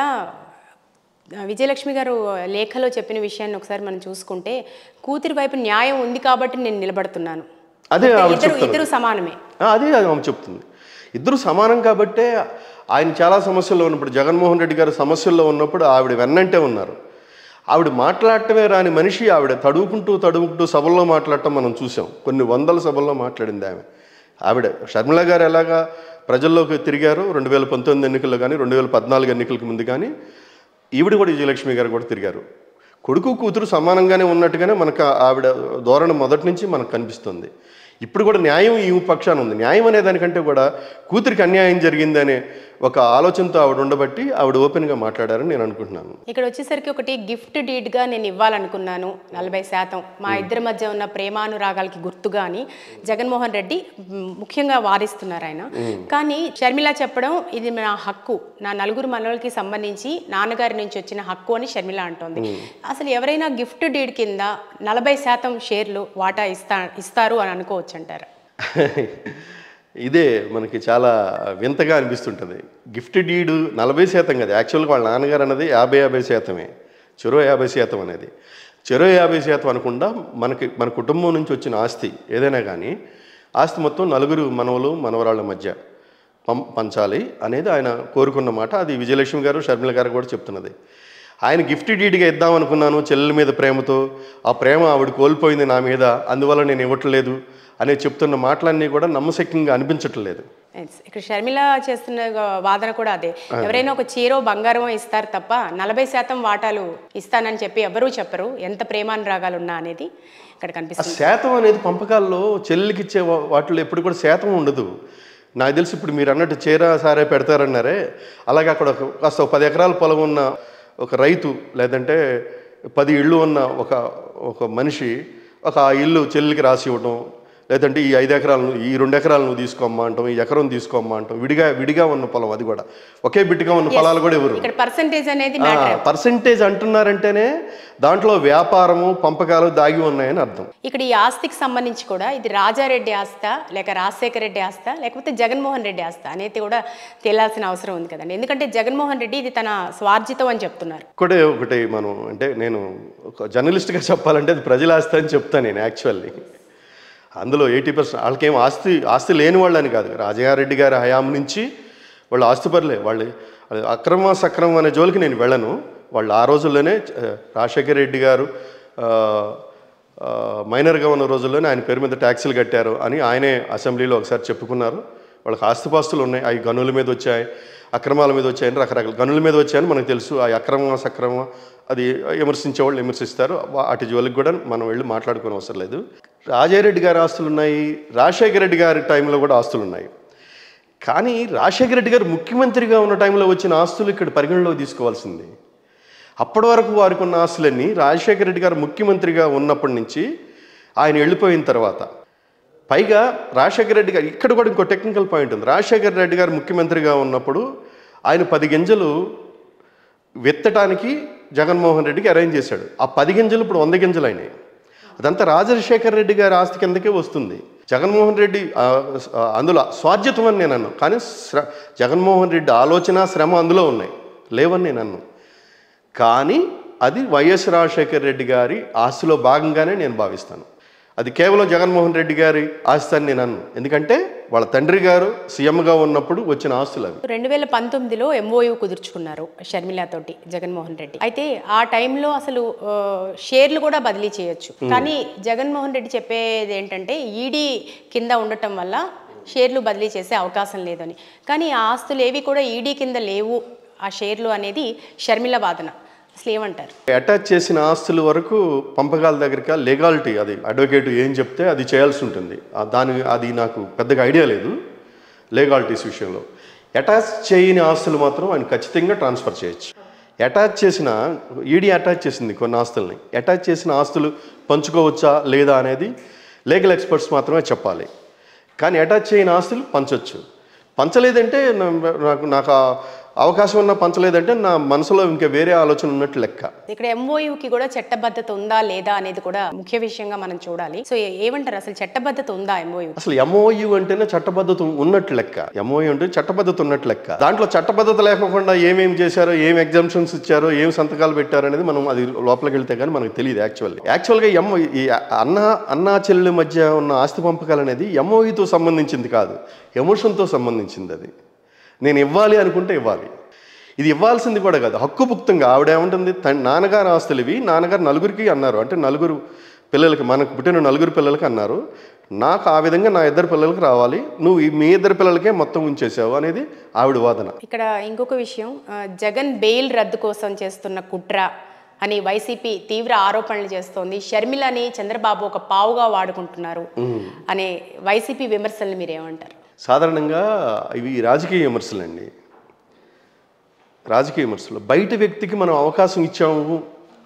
ఆ, విజయలక్ష్మి గారు లేఖలో చెప్పిన విషయాన్ని ఒకసారి మనం చూసుకుంటే కూతురి వైపు న్యాయం ఉంది కాబట్టి నేను నిలబడుతున్నాను అదే ఆవిడ ఇద్దరు చెప్తున్నారు. ఇద్దరు సమానమే ఆ, అదే ఆమె చెప్తుంది ఇద్దరు సమానం కాబట్టే ఆయన చాలా సమస్యల్లో ఉన్నప్పుడు జగన్మోహన్ రెడ్డి గారు సమస్యల్లో ఉన్నప్పుడు ఆవిడ వెన్నంటే ఉన్నారు ఆవిడ మాట్లాడటమే రాని మనిషి ఆవిడ తడువుకుంటూ తడువుకుంటూ సభల్లో మాట్లాడటం మనం చూసాం కొన్ని వందల సభల్లో మాట్లాడింది ఆమె ఆవిడ షర్మిల గారు ఎలాగా ప్రజల్లోకి తిరిగారు రెండు వేల పంతొమ్మిది ఎన్నికల్లో కానీ రెండు వేల పద్నాలుగు ఎన్నికలకు ముందు కానీ ఈవిడ కూడా విజయలక్ష్మి గారు కూడా తిరిగారు కొడుకు కూతురు సమానంగానే ఉన్నట్టుగానే మనకు ఆ- ఆవిడ ధోరణి మొదటి నుంచి మనకు కనిపిస్తుంది ఇప్పుడు కూడా న్యాయం ఈ పక్షాన ఉంది న్యాయం అనే దానికంటే కూడా కూతురికి అన్యాయం జరిగిందనే ఒక ఆలోచనతో ఆవిడ ఉండబట్టి ఆవిడ ఓపెన్గా మాట్లాడారని నేను అనుకుంటున్నాను ఇక్కడ వచ్చేసరికి ఒకటి గిఫ్ట్ డీడ్గా నేను ఇవ్వాలనుకున్నాను నలభై శాతం మా ఇద్దరి మధ్య ఉన్న ప్రేమానురాగాలకి గుర్తుగా అని జగన్మోహన్ రెడ్డి మ్, ముఖ్యంగా వాదిస్తున్నారు ఆయన కానీ షర్మిల చెప్పడం ఇది నా హక్కు నా నలుగురు మనవలకి సంబంధించి నాన్నగారి నుంచి వచ్చిన హక్కు అని షర్మిల అంటోంది అసలు ఎవరైనా గిఫ్ట్ డీడ్ కింద నలభై శాతం షేర్లు వాటా ఇస్తా ఇస్తారు అని అనుకోవచ్చు అంటారు ఇదే మనకి చాలా వింతగా అనిపిస్తుంటుంది గిఫ్ట్ డీడ్ నలభై శాతం కదా యాక్చువల్గా వాళ్ళ నాన్నగారు అన్నది యాభై యాభై శాతమే చెరో యాభై శాతం అనేది చెరో యాభై శాతం అనకుండా మనకి మన కుటుంబం నుంచి వచ్చిన ఆస్తి ఏదైనా కానీ ఆస్తి మొత్తం నలుగురు మనవలు మనవరాళ్ళ మధ్య పం పంచాలి అనేది ఆయన కోరుకున్న మాట అది విజయలక్ష్మి గారు షర్మిల గారు కూడా చెప్తున్నది ఆయన గిఫ్ట్ డీడ్గా ఇద్దాం అనుకున్నాను చెల్లెల మీద ప్రేమతో ఆ ప్రేమ ఆవిడ కోల్పోయింది నా మీద అందువల్ల నేను ఇవ్వట్లేదు అనే చెప్తున్న మాటలన్నీ కూడా నమ్మశక్యంగా అనిపించట్లేదు Yes. ఇక్కడ షర్మిల చేస్తున్న వాదన కూడా అదే ఎవరైనా ఒక చీరో బంగారమో ఇస్తారు తప్ప నలభై శాతం వాటాలు ఇస్తానని చెప్పి ఎవరూ చెప్పరు ఎంత ప్రేమానురాగాలు ఉన్నా అనేది ఇక్కడ ఆ కనిపిస్తుంది శాతం అనేది పంపకాల్లో చెల్లెలకి ఇచ్చే వా- వాటిలో ఎప్పుడు కూడా శాతం ఉండదు నాకు తెలిసి ఇప్పుడు మీరు అన్నట్టు చీర సారే పెడతారన్నారే అలాగే అక్కడ ఒక కాస్త ఒక పది ఎకరాల పొలం ఉన్న ఒక రైతు లేదంటే పది ఇళ్ళు ఉన్న ఒక ఒక మనిషి ఒక ఆ ఇల్లు చెల్లెలకి రాసి ఇవ్వడం లేదంటే ఈ ఐదు ఎకరాలను ఈ రెండు ఎకరాలు నువ్వు తీసుకోమ్మా అంటాం ఈ ఎకరం తీసుకోమ్మా అంటాం విడిగా విడిగా ఉన్న పొలం అది కూడా ఒకే బిట్టుగా ఉన్న పొలాలు కూడా ఎవరు ఇక్కడ పర్సంటేజ్ అనేది మ్యాటర్ పర్సంటేజ్ అంటున్నారంటేనే దాంట్లో వ్యాపారము పంపకాలు దాగి ఉన్నాయని అర్థం ఇక్కడ ఈ ఆస్తికి సంబంధించి కూడా ఇది రాజారెడ్డి ఆస్త లేక రాజశేఖర రెడ్డి ఆస్త లేకపోతే జగన్మోహన్ రెడ్డి ఆస్త అనేది కూడా తేలాల్సిన అవసరం ఉంది కదండి ఎందుకంటే జగన్మోహన్ రెడ్డి ఇది తన స్వార్జితం అని చెప్తున్నారు ఒకటే ఒకటి మనం అంటే నేను ఒక జర్నలిస్ట్గా చెప్పాలంటే అది ప్రజల ఆస్తి అని చెప్తాను నేను యాక్చువల్లీ అందులో ఎయిటీ పర్సెంట్ వాళ్ళకేం ఆస్తి ఆస్తి లేని వాళ్ళని కాదు రాజారెడ్డి గారి హయాం నుంచి వాళ్ళు ఆస్తిపరులే వాళ్ళు అది అక్రమ సక్రమం అనే జోలికి నేను వెళ్ళను వాళ్ళు ఆ రోజుల్లోనే ఆ, రాజశేఖర రెడ్డి గారు ఆ, ఆ, మైనర్గా ఉన్న రోజుల్లోనే ఆయన పేరు మీద ట్యాక్సీలు కట్టారు అని ఆయనే అసెంబ్లీలో ఒకసారి చెప్పుకున్నారు వాళ్ళకి ఆస్తిపాస్తులు ఉన్నాయి అవి గనుల మీద వచ్చాయి అక్రమాల మీద వచ్చాయని రకరకాల గనుల మీద వచ్చాయని మనకు తెలుసు ఆ అక్రమ సక్రమ అది విమర్శించే వాళ్ళు విమర్శిస్తారు వాటి జోలికి కూడా మనం వెళ్ళి మాట్లాడుకునే అవసరం లేదు రాజారెడ్డి గారి ఆస్తులు ఉన్నాయి రాజశేఖర రెడ్డి గారి టైంలో కూడా ఆస్తులు ఉన్నాయి కానీ రాజశేఖర రెడ్డి గారు ముఖ్యమంత్రిగా ఉన్న టైంలో వచ్చిన ఆస్తులు ఇక్కడ పరిగణలోకి తీసుకోవాల్సింది అప్పటి వరకు వారికి ఉన్న ఆస్తులన్నీ రాజశేఖర రెడ్డి గారు ముఖ్యమంత్రిగా ఉన్నప్పటి నుంచి ఆయన వెళ్ళిపోయిన తర్వాత పైగా రాజశేఖర రెడ్డి గారు ఇక్కడ కూడా ఇంకో టెక్నికల్ పాయింట్ ఉంది రాజశేఖర రెడ్డి గారు ముఖ్యమంత్రిగా ఉన్నప్పుడు ఆయన పది గింజలు విత్తటానికి జగన్మోహన్ రెడ్డికి అరేంజ్ చేశాడు ఆ పది గింజలు ఇప్పుడు వంద గింజలు అయినాయి అదంతా రాజశేఖర రెడ్డి గారి ఆస్తి కిందకే వస్తుంది జగన్మోహన్ రెడ్డి ఆ, ఆ, అందులో స్వాధ్యతం అని నేను అన్నాను కానీ శ్ర జగన్మోహన్ రెడ్డి ఆలోచన శ్రమ అందులో ఉన్నాయి లేవని నేను అన్నాను కానీ అది వైఎస్ రాజశేఖర రెడ్డి గారి ఆస్తిలో భాగంగానే నేను భావిస్తాను అది కేవలం జగన్మోహన్ రెడ్డి గారి ఆస్తి అని నేను అన్నాను ఎందుకంటే వాళ్ళ తండ్రి గారు సీఎంగా ఉన్నప్పుడు వచ్చిన ఆస్తులు అవి రెండు వేల పంతొమ్మిదిలో ఎంఓయూ కుదుర్చుకున్నారు షర్మిలతోటి జగన్మోహన్ రెడ్డి అయితే ఆ టైంలో అసలు ఆ, షేర్లు కూడా బదిలీ చేయొచ్చు కానీ జగన్మోహన్ రెడ్డి చెప్పేది ఏంటంటే ఈడీ కింద ఉండటం వల్ల షేర్లు బదిలీ చేసే అవకాశం లేదని కానీ ఆ ఆస్తులు ఏవి కూడా ఈడీ కింద లేవు ఆ షేర్లు అనేది షర్మిల వాదన అసలు ఏమంటారు అటాచ్ చేసిన ఆస్తుల వరకు పంపకాల దగ్గరికి లీగాలిటీ అది అడ్వకేట్ ఏం చెప్తే అది చేయాల్సి ఉంటుంది ఆ దాని అది నాకు పెద్దగా ఐడియా లేదు లీగాలిటీస్ విషయంలో అటాచ్ చేయని ఆస్తులు మాత్రం ఆయన ఖచ్చితంగా ట్రాన్స్ఫర్ చేయొచ్చు అటాచ్ చేసిన ఈడీ అటాచ్ చేసింది కొన్ని ఆస్తుల్ని అటాచ్ చేసిన ఆస్తులు పంచుకోవచ్చా లేదా అనేది లీగల్ ఎక్స్పర్ట్స్ మాత్రమే చెప్పాలి కానీ అటాచ్ చేయని ఆస్తులు పంచొచ్చు పంచలేదంటే నా- నాకు నాకు ఆ అవకాశం ఉన్నా పంచలేదంటే నా మనసులో ఇంకా వేరే ఆలోచన ఉన్నట్టు లెక్క ఇక్కడ ఎంఓయూకి కూడా చట్టబద్ధత ఉందా లేదా అనేది కూడా ముఖ్య విషయంగా మనం చూడాలి సో ఏ- ఏమంటారు అసలు చట్టబద్ధత ఉందా ఎంఓయూ అసలు ఎంఓయు అంటేనే చట్టబద్ధత ఉన్నట్టు లెక్క ఎంఓయు అంటే చట్టబద్ధత ఉన్నట్టు లెక్క దాంట్లో చట్టబద్ధత లేకుండా ఏమేం చేశారో ఏం ఎగ్జామ్షన్స్ ఇచ్చారో ఏం సంతకాలు పెట్టారో అనేది మనం అది లోపలికి వెళ్తే కానీ మనకు తెలియదు యాక్చువల్లీ యాక్చువల్గా ఎం ఈ అన్న అన్నా చెల్లెల మధ్య ఉన్న ఆస్తి పంపకాలు అనేది ఎంఓయుతో సంబంధించింది కాదు ఎమోషన్తో సంబంధించింది అది నేను ఇవ్వాలి అనుకుంటే ఇవ్వాలి ఇది ఇవ్వాల్సింది కూడా కాదు హక్కుపుక్తంగా ఆవిడ ఏమంటుంది తన నాన్నగారు ఆస్తులు ఇవి నాన్నగారు నలుగురికి అన్నారు అంటే నలుగురు పిల్లలకి మనకు పుట్టిన నలుగురు పిల్లలకి అన్నారు నాకు ఆ విధంగా నా ఇద్దరు పిల్లలకి రావాలి నువ్వు ఈ మీ ఇద్దరు పిల్లలకే మొత్తం ఉంచేసావు అనేది ఆవిడ వాదన ఇక్కడ ఇంకొక విషయం ఆ, జగన్ బెయిల్ రద్దు కోసం చేస్తున్న కుట్ర అని వైసీపీ తీవ్ర ఆరోపణలు చేస్తోంది షర్మిలని చంద్రబాబు ఒక పావుగా వాడుకుంటున్నారు అనే వైసీపీ విమర్శల్ని మీరు ఏమంటారు సాధారణంగా ఇవి రాజకీయ విమర్శలండి రాజకీయ విమర్శలు బయట వ్యక్తికి మనం అవకాశం ఇచ్చాము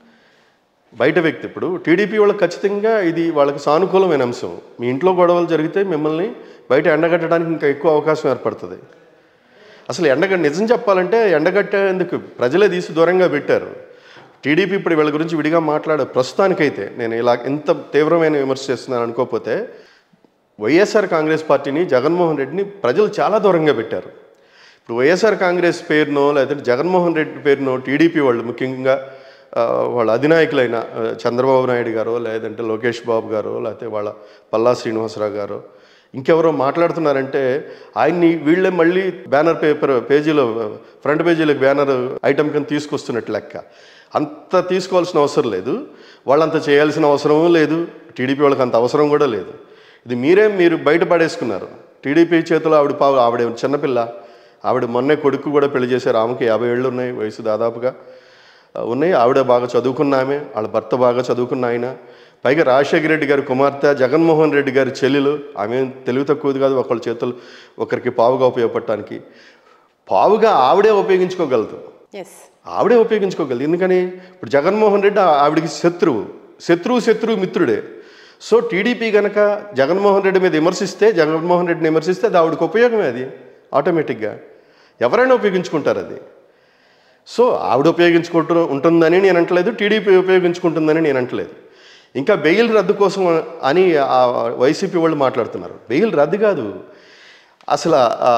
బయట వ్యక్తి ఇప్పుడు టీడీపీ వాళ్ళకి ఖచ్చితంగా ఇది వాళ్ళకి సానుకూలమైన అంశం మీ ఇంట్లో గొడవలు జరిగితే మిమ్మల్ని బయట ఎండగట్టడానికి ఇంకా ఎక్కువ అవకాశం ఏర్పడుతుంది అసలు ఎండగ నిజం చెప్పాలంటే ఎండగట్టేందుకు ప్రజలే తీసి దూరంగా పెట్టారు టీడీపీ ఇప్పుడు వీళ్ళ గురించి విడిగా మాట్లాడే ప్రస్తుతానికైతే నేను ఇలా ఇంత తీవ్రమైన విమర్శ చేస్తున్నాను అనుకోకపోతే వైఎస్ఆర్ కాంగ్రెస్ పార్టీని జగన్మోహన్ రెడ్డిని ప్రజలు చాలా దూరంగా పెట్టారు ఇప్పుడు వైఎస్ఆర్ కాంగ్రెస్ పేరునో లేదంటే జగన్మోహన్ రెడ్డి పేరునో టీడీపీ వాళ్ళు ముఖ్యంగా ఆ, వాళ్ళ అధినాయకులైన ఆ, చంద్రబాబు నాయుడు గారు లేదంటే లోకేష్ బాబు గారు లేకపోతే వాళ్ళ పల్లా శ్రీనివాసరావు గారు ఇంకెవరో మాట్లాడుతున్నారంటే ఆయన్ని వీళ్ళే మళ్ళీ బ్యానర్ పేపర్ పేజీలో ఫ్రంట్ పేజీలకు బ్యానర్ ఐటమ్ కింద తీసుకొస్తున్నట్టు లెక్క అంత తీసుకోవాల్సిన అవసరం లేదు వాళ్ళంత చేయాల్సిన అవసరమూ లేదు టీడీపీ వాళ్ళకి అంత అవసరం కూడా లేదు ఇది మీరే మీరు బయట పడేసుకున్నారు టీడీపీ చేతిలో ఆవిడ పావు ఆవిడ చిన్నపిల్ల ఆవిడ మొన్నే కొడుకు కూడా పెళ్లి చేశారు ఆమెకి యాభై ఏళ్ళు ఉన్నాయి వయసు దాదాపుగా ఆ, ఉన్నాయి ఆవిడ బాగా చదువుకున్న ఆమె వాళ్ళ భర్త బాగా చదువుకున్న ఆయన పైగా రాజశేఖర రెడ్డి గారి కుమార్తె జగన్మోహన్ రెడ్డి గారి చెల్లెలు ఆమె తెలివి తక్కువది కాదు ఒకళ్ళ చేతులు ఒకరికి పావుగా ఉపయోగపడటానికి పావుగా ఆవిడే ఉపయోగించుకోగలదు ఎస్ ఆవిడే ఉపయోగించుకోగలదు ఎందుకని ఇప్పుడు జగన్మోహన్ రెడ్డి ఆ- ఆవిడికి శత్రువు శత్రువు శత్రువు మిత్రుడే సో టీడీపీ గనక జగన్మోహన్ రెడ్డి మీద విమర్శిస్తే జగన్మోహన్ రెడ్డిని విమర్శిస్తే అది ఆవిడకి ఉపయోగమే అది ఆటోమేటిక్గా ఎవరైనా ఉపయోగించుకుంటారు అది సో ఆవిడ ఉపయోగించుకుంటూ ఉంటుందని నేను అంటలేదు టీడీపీ ఉపయోగించుకుంటుందని నేను అంటలేదు ఇంకా బెయిల్ రద్దు కోసం అని ఆ వైసీపీ వాళ్ళు మాట్లాడుతున్నారు బెయిల్ రద్దు కాదు అసలు ఆ,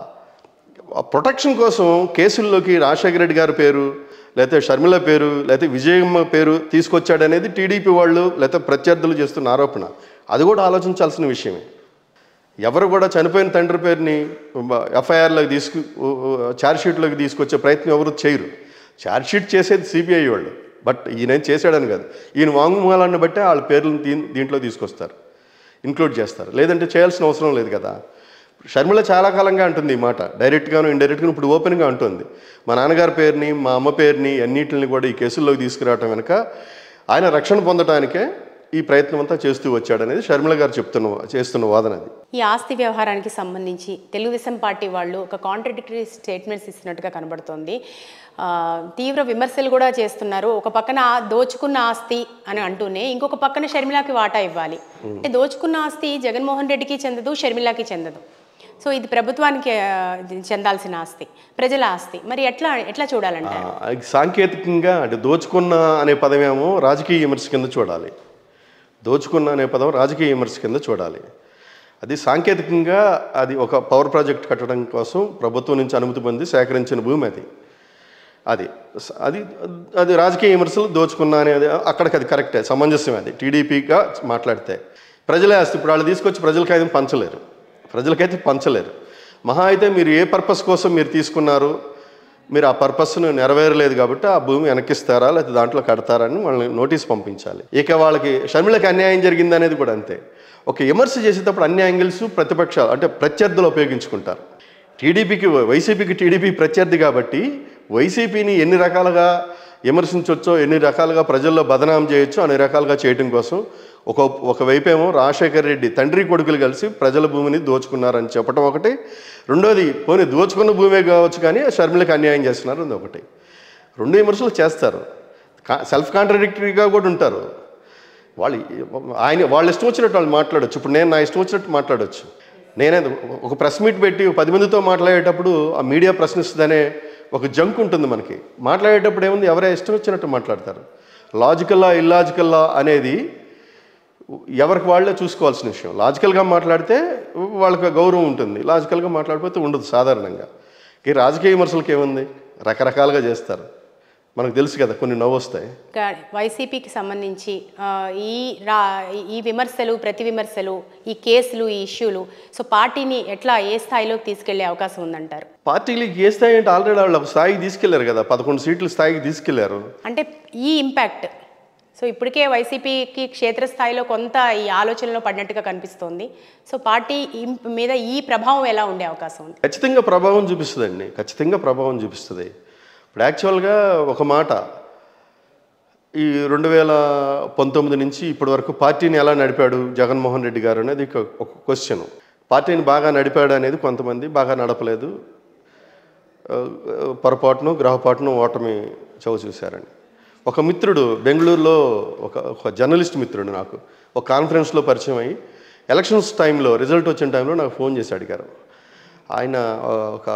ఆ ప్రొటెక్షన్ కోసం కేసుల్లోకి రాజశేఖర రెడ్డి గారి పేరు లేకపోతే షర్మిల పేరు లేకపోతే విజయమ్మ పేరు తీసుకొచ్చాడనేది టీడీపీ వాళ్ళు లేకపోతే ప్రత్యర్థులు చేస్తున్న ఆరోపణ అది కూడా ఆలోచించాల్సిన విషయమే ఎవరు కూడా చనిపోయిన తండ్రి పేరుని ఎఫ్ఐఆర్లోకి తీసుకు ఛార్జ్షీట్లోకి తీసుకొచ్చే ప్రయత్నం ఎవరు చేయరు ఛార్జ్షీట్ చేసేది సిబిఐ వాళ్ళు బట్ ఈయన చేశాడని కాదు ఈయన వాంగ్మూలాన్ని బట్టే వాళ్ళ పేర్లను దీ- దీంట్లో తీసుకొస్తారు ఇంక్లూడ్ చేస్తారు లేదంటే చేయాల్సిన అవసరం లేదు కదా షర్మిల చాలా కాలంగా అంటుంది ఈ మాట డైరెక్ట్గాను ఇండైరెక్ట్గాను ఇప్పుడు ఓపెన్గా అంటుంది మా నాన్నగారి పేరుని మా అమ్మ పేరుని అన్నిటిని కూడా ఈ కేసుల్లోకి తీసుకురావటం వెనుక ఆయన రక్షణ పొందడానికే ఈ ప్రయత్నం అంతా చేస్తూ వచ్చాడనేది షర్మిల గారు చెప్తున్న చేస్తున్న వాదన అది ఈ ఆస్తి వ్యవహారానికి సంబంధించి తెలుగుదేశం పార్టీ వాళ్ళు ఒక కాంట్రడిక్టరీ స్టేట్మెంట్స్ ఇస్తున్నట్టుగా కనబడుతోంది ఆ, తీవ్ర విమర్శలు కూడా చేస్తున్నారు ఒక పక్కన ఆ దోచుకున్న ఆస్తి అని అంటూనే ఇంకొక పక్కన షర్మిలాకి వాటా ఇవ్వాలి అంటే దోచుకున్న ఆస్తి జగన్మోహన్ రెడ్డికి చెందదు షర్మిలాకి చెందదు సో ఇది ప్రభుత్వానికి ఆ, ఇది చెందాల్సిన ఆస్తి ప్రజల ఆస్తి మరి ఎట్లా ఎట్లా చూడాలంటే ఆ, అది సాంకేతికంగా అంటే దోచుకున్న అనే పదమేమో రాజకీయ విమర్శ కింద చూడాలి దోచుకున్న అనే పదం రాజకీయ విమర్శ కింద చూడాలి అది సాంకేతికంగా అది ఒక పవర్ ప్రాజెక్ట్ కట్టడం కోసం ప్రభుత్వం నుంచి అనుమతి పొంది సేకరించిన భూమి అది అది స- అది అది రాజకీయ విమర్శలు దోచుకున్నా అనేది అక్కడికి అది కరెక్టే సమంజసం అది టీడీపీగా మాట్లాడితే ప్రజలే ఆస్తి ఇప్పుడు వాళ్ళు తీసుకొచ్చి ప్రజలకైతే పంచలేరు ప్రజలకైతే పంచలేరు మహా అయితే మీరు ఏ పర్పస్ కోసం మీరు తీసుకున్నారు మీరు ఆ పర్పస్ను నెరవేరలేదు కాబట్టి ఆ భూమి వెనక్కిస్తారా లేకపోతే దాంట్లో కడతారని వాళ్ళని నోటీస్ పంపించాలి ఇక వాళ్ళకి షర్మిలకి అన్యాయం జరిగింది అనేది కూడా అంతే ఒక విమర్శ చేసేటప్పుడు అన్ని యాంగిల్స్ ప్రతిపక్షాలు అంటే ప్రత్యర్థులు ఉపయోగించుకుంటారు టీడీపీకి వైసీపీకి టీడీపీ ప్రత్యర్థి కాబట్టి వైసీపీని ఎన్ని రకాలుగా విమర్శించవచ్చో ఎన్ని రకాలుగా ప్రజల్లో బదనాం చేయొచ్చో అన్ని రకాలుగా చేయటం కోసం ఒక ఒకవైపేమో రాజశేఖర రెడ్డి తండ్రి కొడుకులు కలిసి ప్రజల భూమిని దోచుకున్నారని చెప్పడం ఒకటి రెండోది పోనీ దోచుకున్న భూమే కావచ్చు కానీ షర్మిలకు అన్యాయం చేస్తున్నారు అది ఒకటి రెండు విమర్శలు చేస్తారు కా సెల్ఫ్ కాంట్రడిక్టరీగా కూడా ఉంటారు వాళ్ళు ఆయన వాళ్ళు ఇష్టం వచ్చినట్టు వాళ్ళు మాట్లాడొచ్చు ఇప్పుడు నేను నా ఇష్టం వచ్చినట్టు మాట్లాడొచ్చు నేనే ఒక ప్రెస్ మీట్ పెట్టి ఒక పది మందితో మాట్లాడేటప్పుడు ఆ మీడియా ప్రశ్నిస్తుందనే ఒక జంక్ ఉంటుంది మనకి మాట్లాడేటప్పుడు ఏముంది ఎవరే ఇష్టం వచ్చినట్టు మాట్లాడతారు లాజికల్లా ఇల్లాజికల్లా అనేది ఎవరికి వాళ్ళే చూసుకోవాల్సిన విషయం లాజికల్గా మాట్లాడితే వాళ్ళకి గౌరవం ఉంటుంది లాజికల్గా మాట్లాడిపోతే ఉండదు సాధారణంగా ఈ రాజకీయ విమర్శలకి ఏముంది రకరకాలుగా చేస్తారు మనకు తెలుసు కదా కొన్ని నవ్వు వస్తాయి ఇంకా వైసీపీకి సంబంధించి ఆ, ఈ రా ఈ విమర్శలు ప్రతి విమర్శలు ఈ కేసులు ఈ ఇష్యూలు సో పార్టీని ఎట్లా ఏ స్థాయిలోకి తీసుకెళ్లే అవకాశం ఉందంటారు పార్టీలకి ఏ స్థాయి అంటే ఆల్రెడీ వాళ్ళు ఒక స్థాయికి తీసుకెళ్లారు కదా పదకొండు సీట్ల స్థాయికి తీసుకెళ్లారు అంటే ఈ ఇంపాక్ట్ సో ఇప్పటికే వైసీపీకి క్షేత్రస్థాయిలో కొంత ఈ ఆలోచనలో పడినట్టుగా కనిపిస్తోంది సో పార్టీ ఇం- మీద ఈ ప్రభావం ఎలా ఉండే అవకాశం ఉంది ఖచ్చితంగా ప్రభావం చూపిస్తుందండి ఖచ్చితంగా ప్రభావం చూపిస్తుంది ఇప్పుడు యాక్చువల్గా ఒక మాట ఈ రెండు వేల పంతొమ్మిది నుంచి ఇప్పటి వరకు పార్టీని ఎలా నడిపాడు జగన్మోహన్ రెడ్డి గారు అనేది ఒక- ఒక క్వశ్చన్ పార్టీని బాగా నడిపాడు అనేది కొంతమంది బాగా నడపలేదు ఆ, పొరపాటును గ్రహపాటును ఓటమి చవి చూశారని ఒక మిత్రుడు బెంగళూరులో ఒక ఒక జర్నలిస్ట్ మిత్రుడు నాకు ఒక కాన్ఫరెన్స్లో పరిచయం అయ్యి ఎలక్షన్స్ టైంలో రిజల్ట్ వచ్చిన టైంలో నాకు ఫోన్ చేసి అడిగారు ఆయన ఆ, ఒక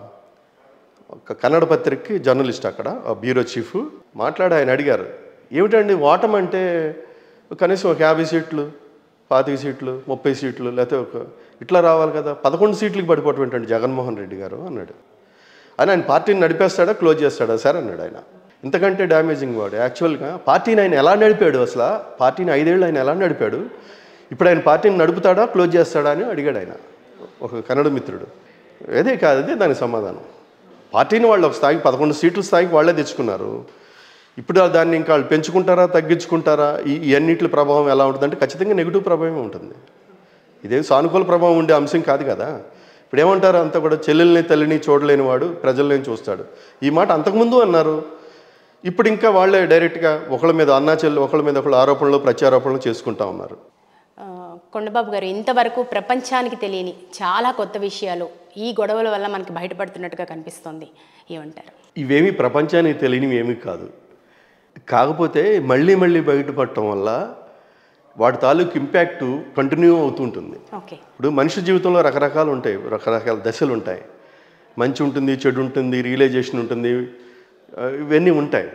ఒక కన్నడ పత్రికకి జర్నలిస్ట్ అక్కడ ఆ బ్యూరో చీఫ్ మాట్లాడి ఆయన అడిగారు ఏమిటండి ఓటం అంటే కనీసం ఒక యాభై సీట్లు పాతిక సీట్లు ముప్పై సీట్లు లేకపోతే ఒక ఇట్లా రావాలి కదా పదకొండు సీట్లకి పడిపోవటం ఏంటంటే జగన్మోహన్ రెడ్డి గారు అన్నాడు అని ఆయన పార్టీని నడిపేస్తాడా క్లోజ్ చేస్తాడా సార్ అన్నాడు ఆయన ఇంతకంటే డ్యామేజింగ్ వాడు యాక్చువల్గా పార్టీని ఆయన ఎలా నడిపాడు అసలు పార్టీని ఐదేళ్ళు ఆయన ఎలా నడిపాడు ఇప్పుడు ఆయన పార్టీని నడుపుతాడా క్లోజ్ చేస్తాడా అని అడిగాడు ఆయన ఒక కన్నడ మిత్రుడు అదే కాదు అదే దానికి సమాధానం పార్టీని వాళ్ళు ఒక స్థాయికి పదకొండు సీట్ల స్థాయికి వాళ్ళే తెచ్చుకున్నారు ఇప్పుడు దాన్ని ఇంకా వాళ్ళు పెంచుకుంటారా తగ్గించుకుంటారా ఈ ఈ అన్నిటి ప్రభావం ఎలా ఉంటుందంటే ఖచ్చితంగా నెగిటివ్ ప్రభావం ఉంటుంది ఇదేం సానుకూల ప్రభావం ఉండే అంశం కాదు కదా ఇప్పుడు ఏమంటారు అంతా కూడా చెల్లెల్ని తల్లిని చూడలేని వాడు ప్రజల్ని చూస్తాడు ఈ మాట అంతకుముందు అన్నారు ఇప్పుడు ఇంకా వాళ్ళే డైరెక్ట్గా ఒకళ్ళ మీద అన్నా చెల్లి ఒకళ్ళ మీద ఒకళ్ళు ఆరోపణలు ప్రత్యారోపణలు చేసుకుంటా ఉన్నారు ఆ, కొండబాబు గారు ఇంతవరకు ప్రపంచానికి తెలియని చాలా కొత్త విషయాలు ఈ గొడవల వల్ల మనకి బయటపడుతున్నట్టుగా కనిపిస్తోంది ఏమంటారు ఇవేమీ ప్రపంచానికి తెలియనివి ఏమీ కాదు కాకపోతే మళ్ళీ మళ్ళీ బయటపడటం వల్ల వాటి తాలూకు ఇంపాక్ట్ కంటిన్యూ అవుతుంటుంది ఓకే ఇప్పుడు మనిషి జీవితంలో రకరకాలు ఉంటాయి రకరకాల దశలు ఉంటాయి మంచి ఉంటుంది చెడు ఉంటుంది రియలైజేషన్ ఉంటుంది ఆ, ఇవన్నీ ఉంటాయి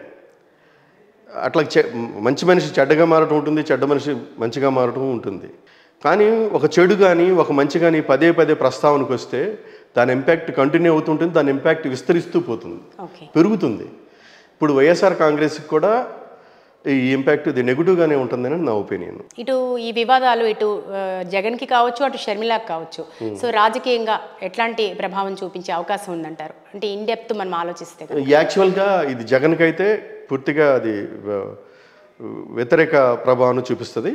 అట్లా చె మంచి మనిషి చెడ్డగా మారటం ఉంటుంది చెడ్డ మనిషి మంచిగా మారటం ఉంటుంది కానీ ఒక చెడు కానీ ఒక మంచి కానీ పదే పదే ప్రస్తావనకు వస్తే దాని ఇంపాక్ట్ కంటిన్యూ అవుతుంటుంది దాని ఇంపాక్ట్ విస్తరిస్తూ పోతుంది ఓకే పెరుగుతుంది ఇప్పుడు వైఎస్ఆర్ కాంగ్రెస్కి కూడా ఈ ఇంపాక్ట్ ఇది నెగిటివ్గానే ఉంటుందని నా ఒపీనియన్ ఇటు ఈ వివాదాలు ఇటు ఆ, జగన్కి కావచ్చు అటు షర్మిలాకి కావచ్చు సో రాజకీయంగా ఎట్లాంటి ప్రభావం చూపించే అవకాశం ఉందంటారు అంటే ఇన్ డెప్త్ మనం ఆలోచిస్తే కనుక. యాక్చువల్గా ఇది జగన్కి అయితే పూర్తిగా అది వ- వ్యతిరేక ప్రభావాన్ని చూపిస్తుంది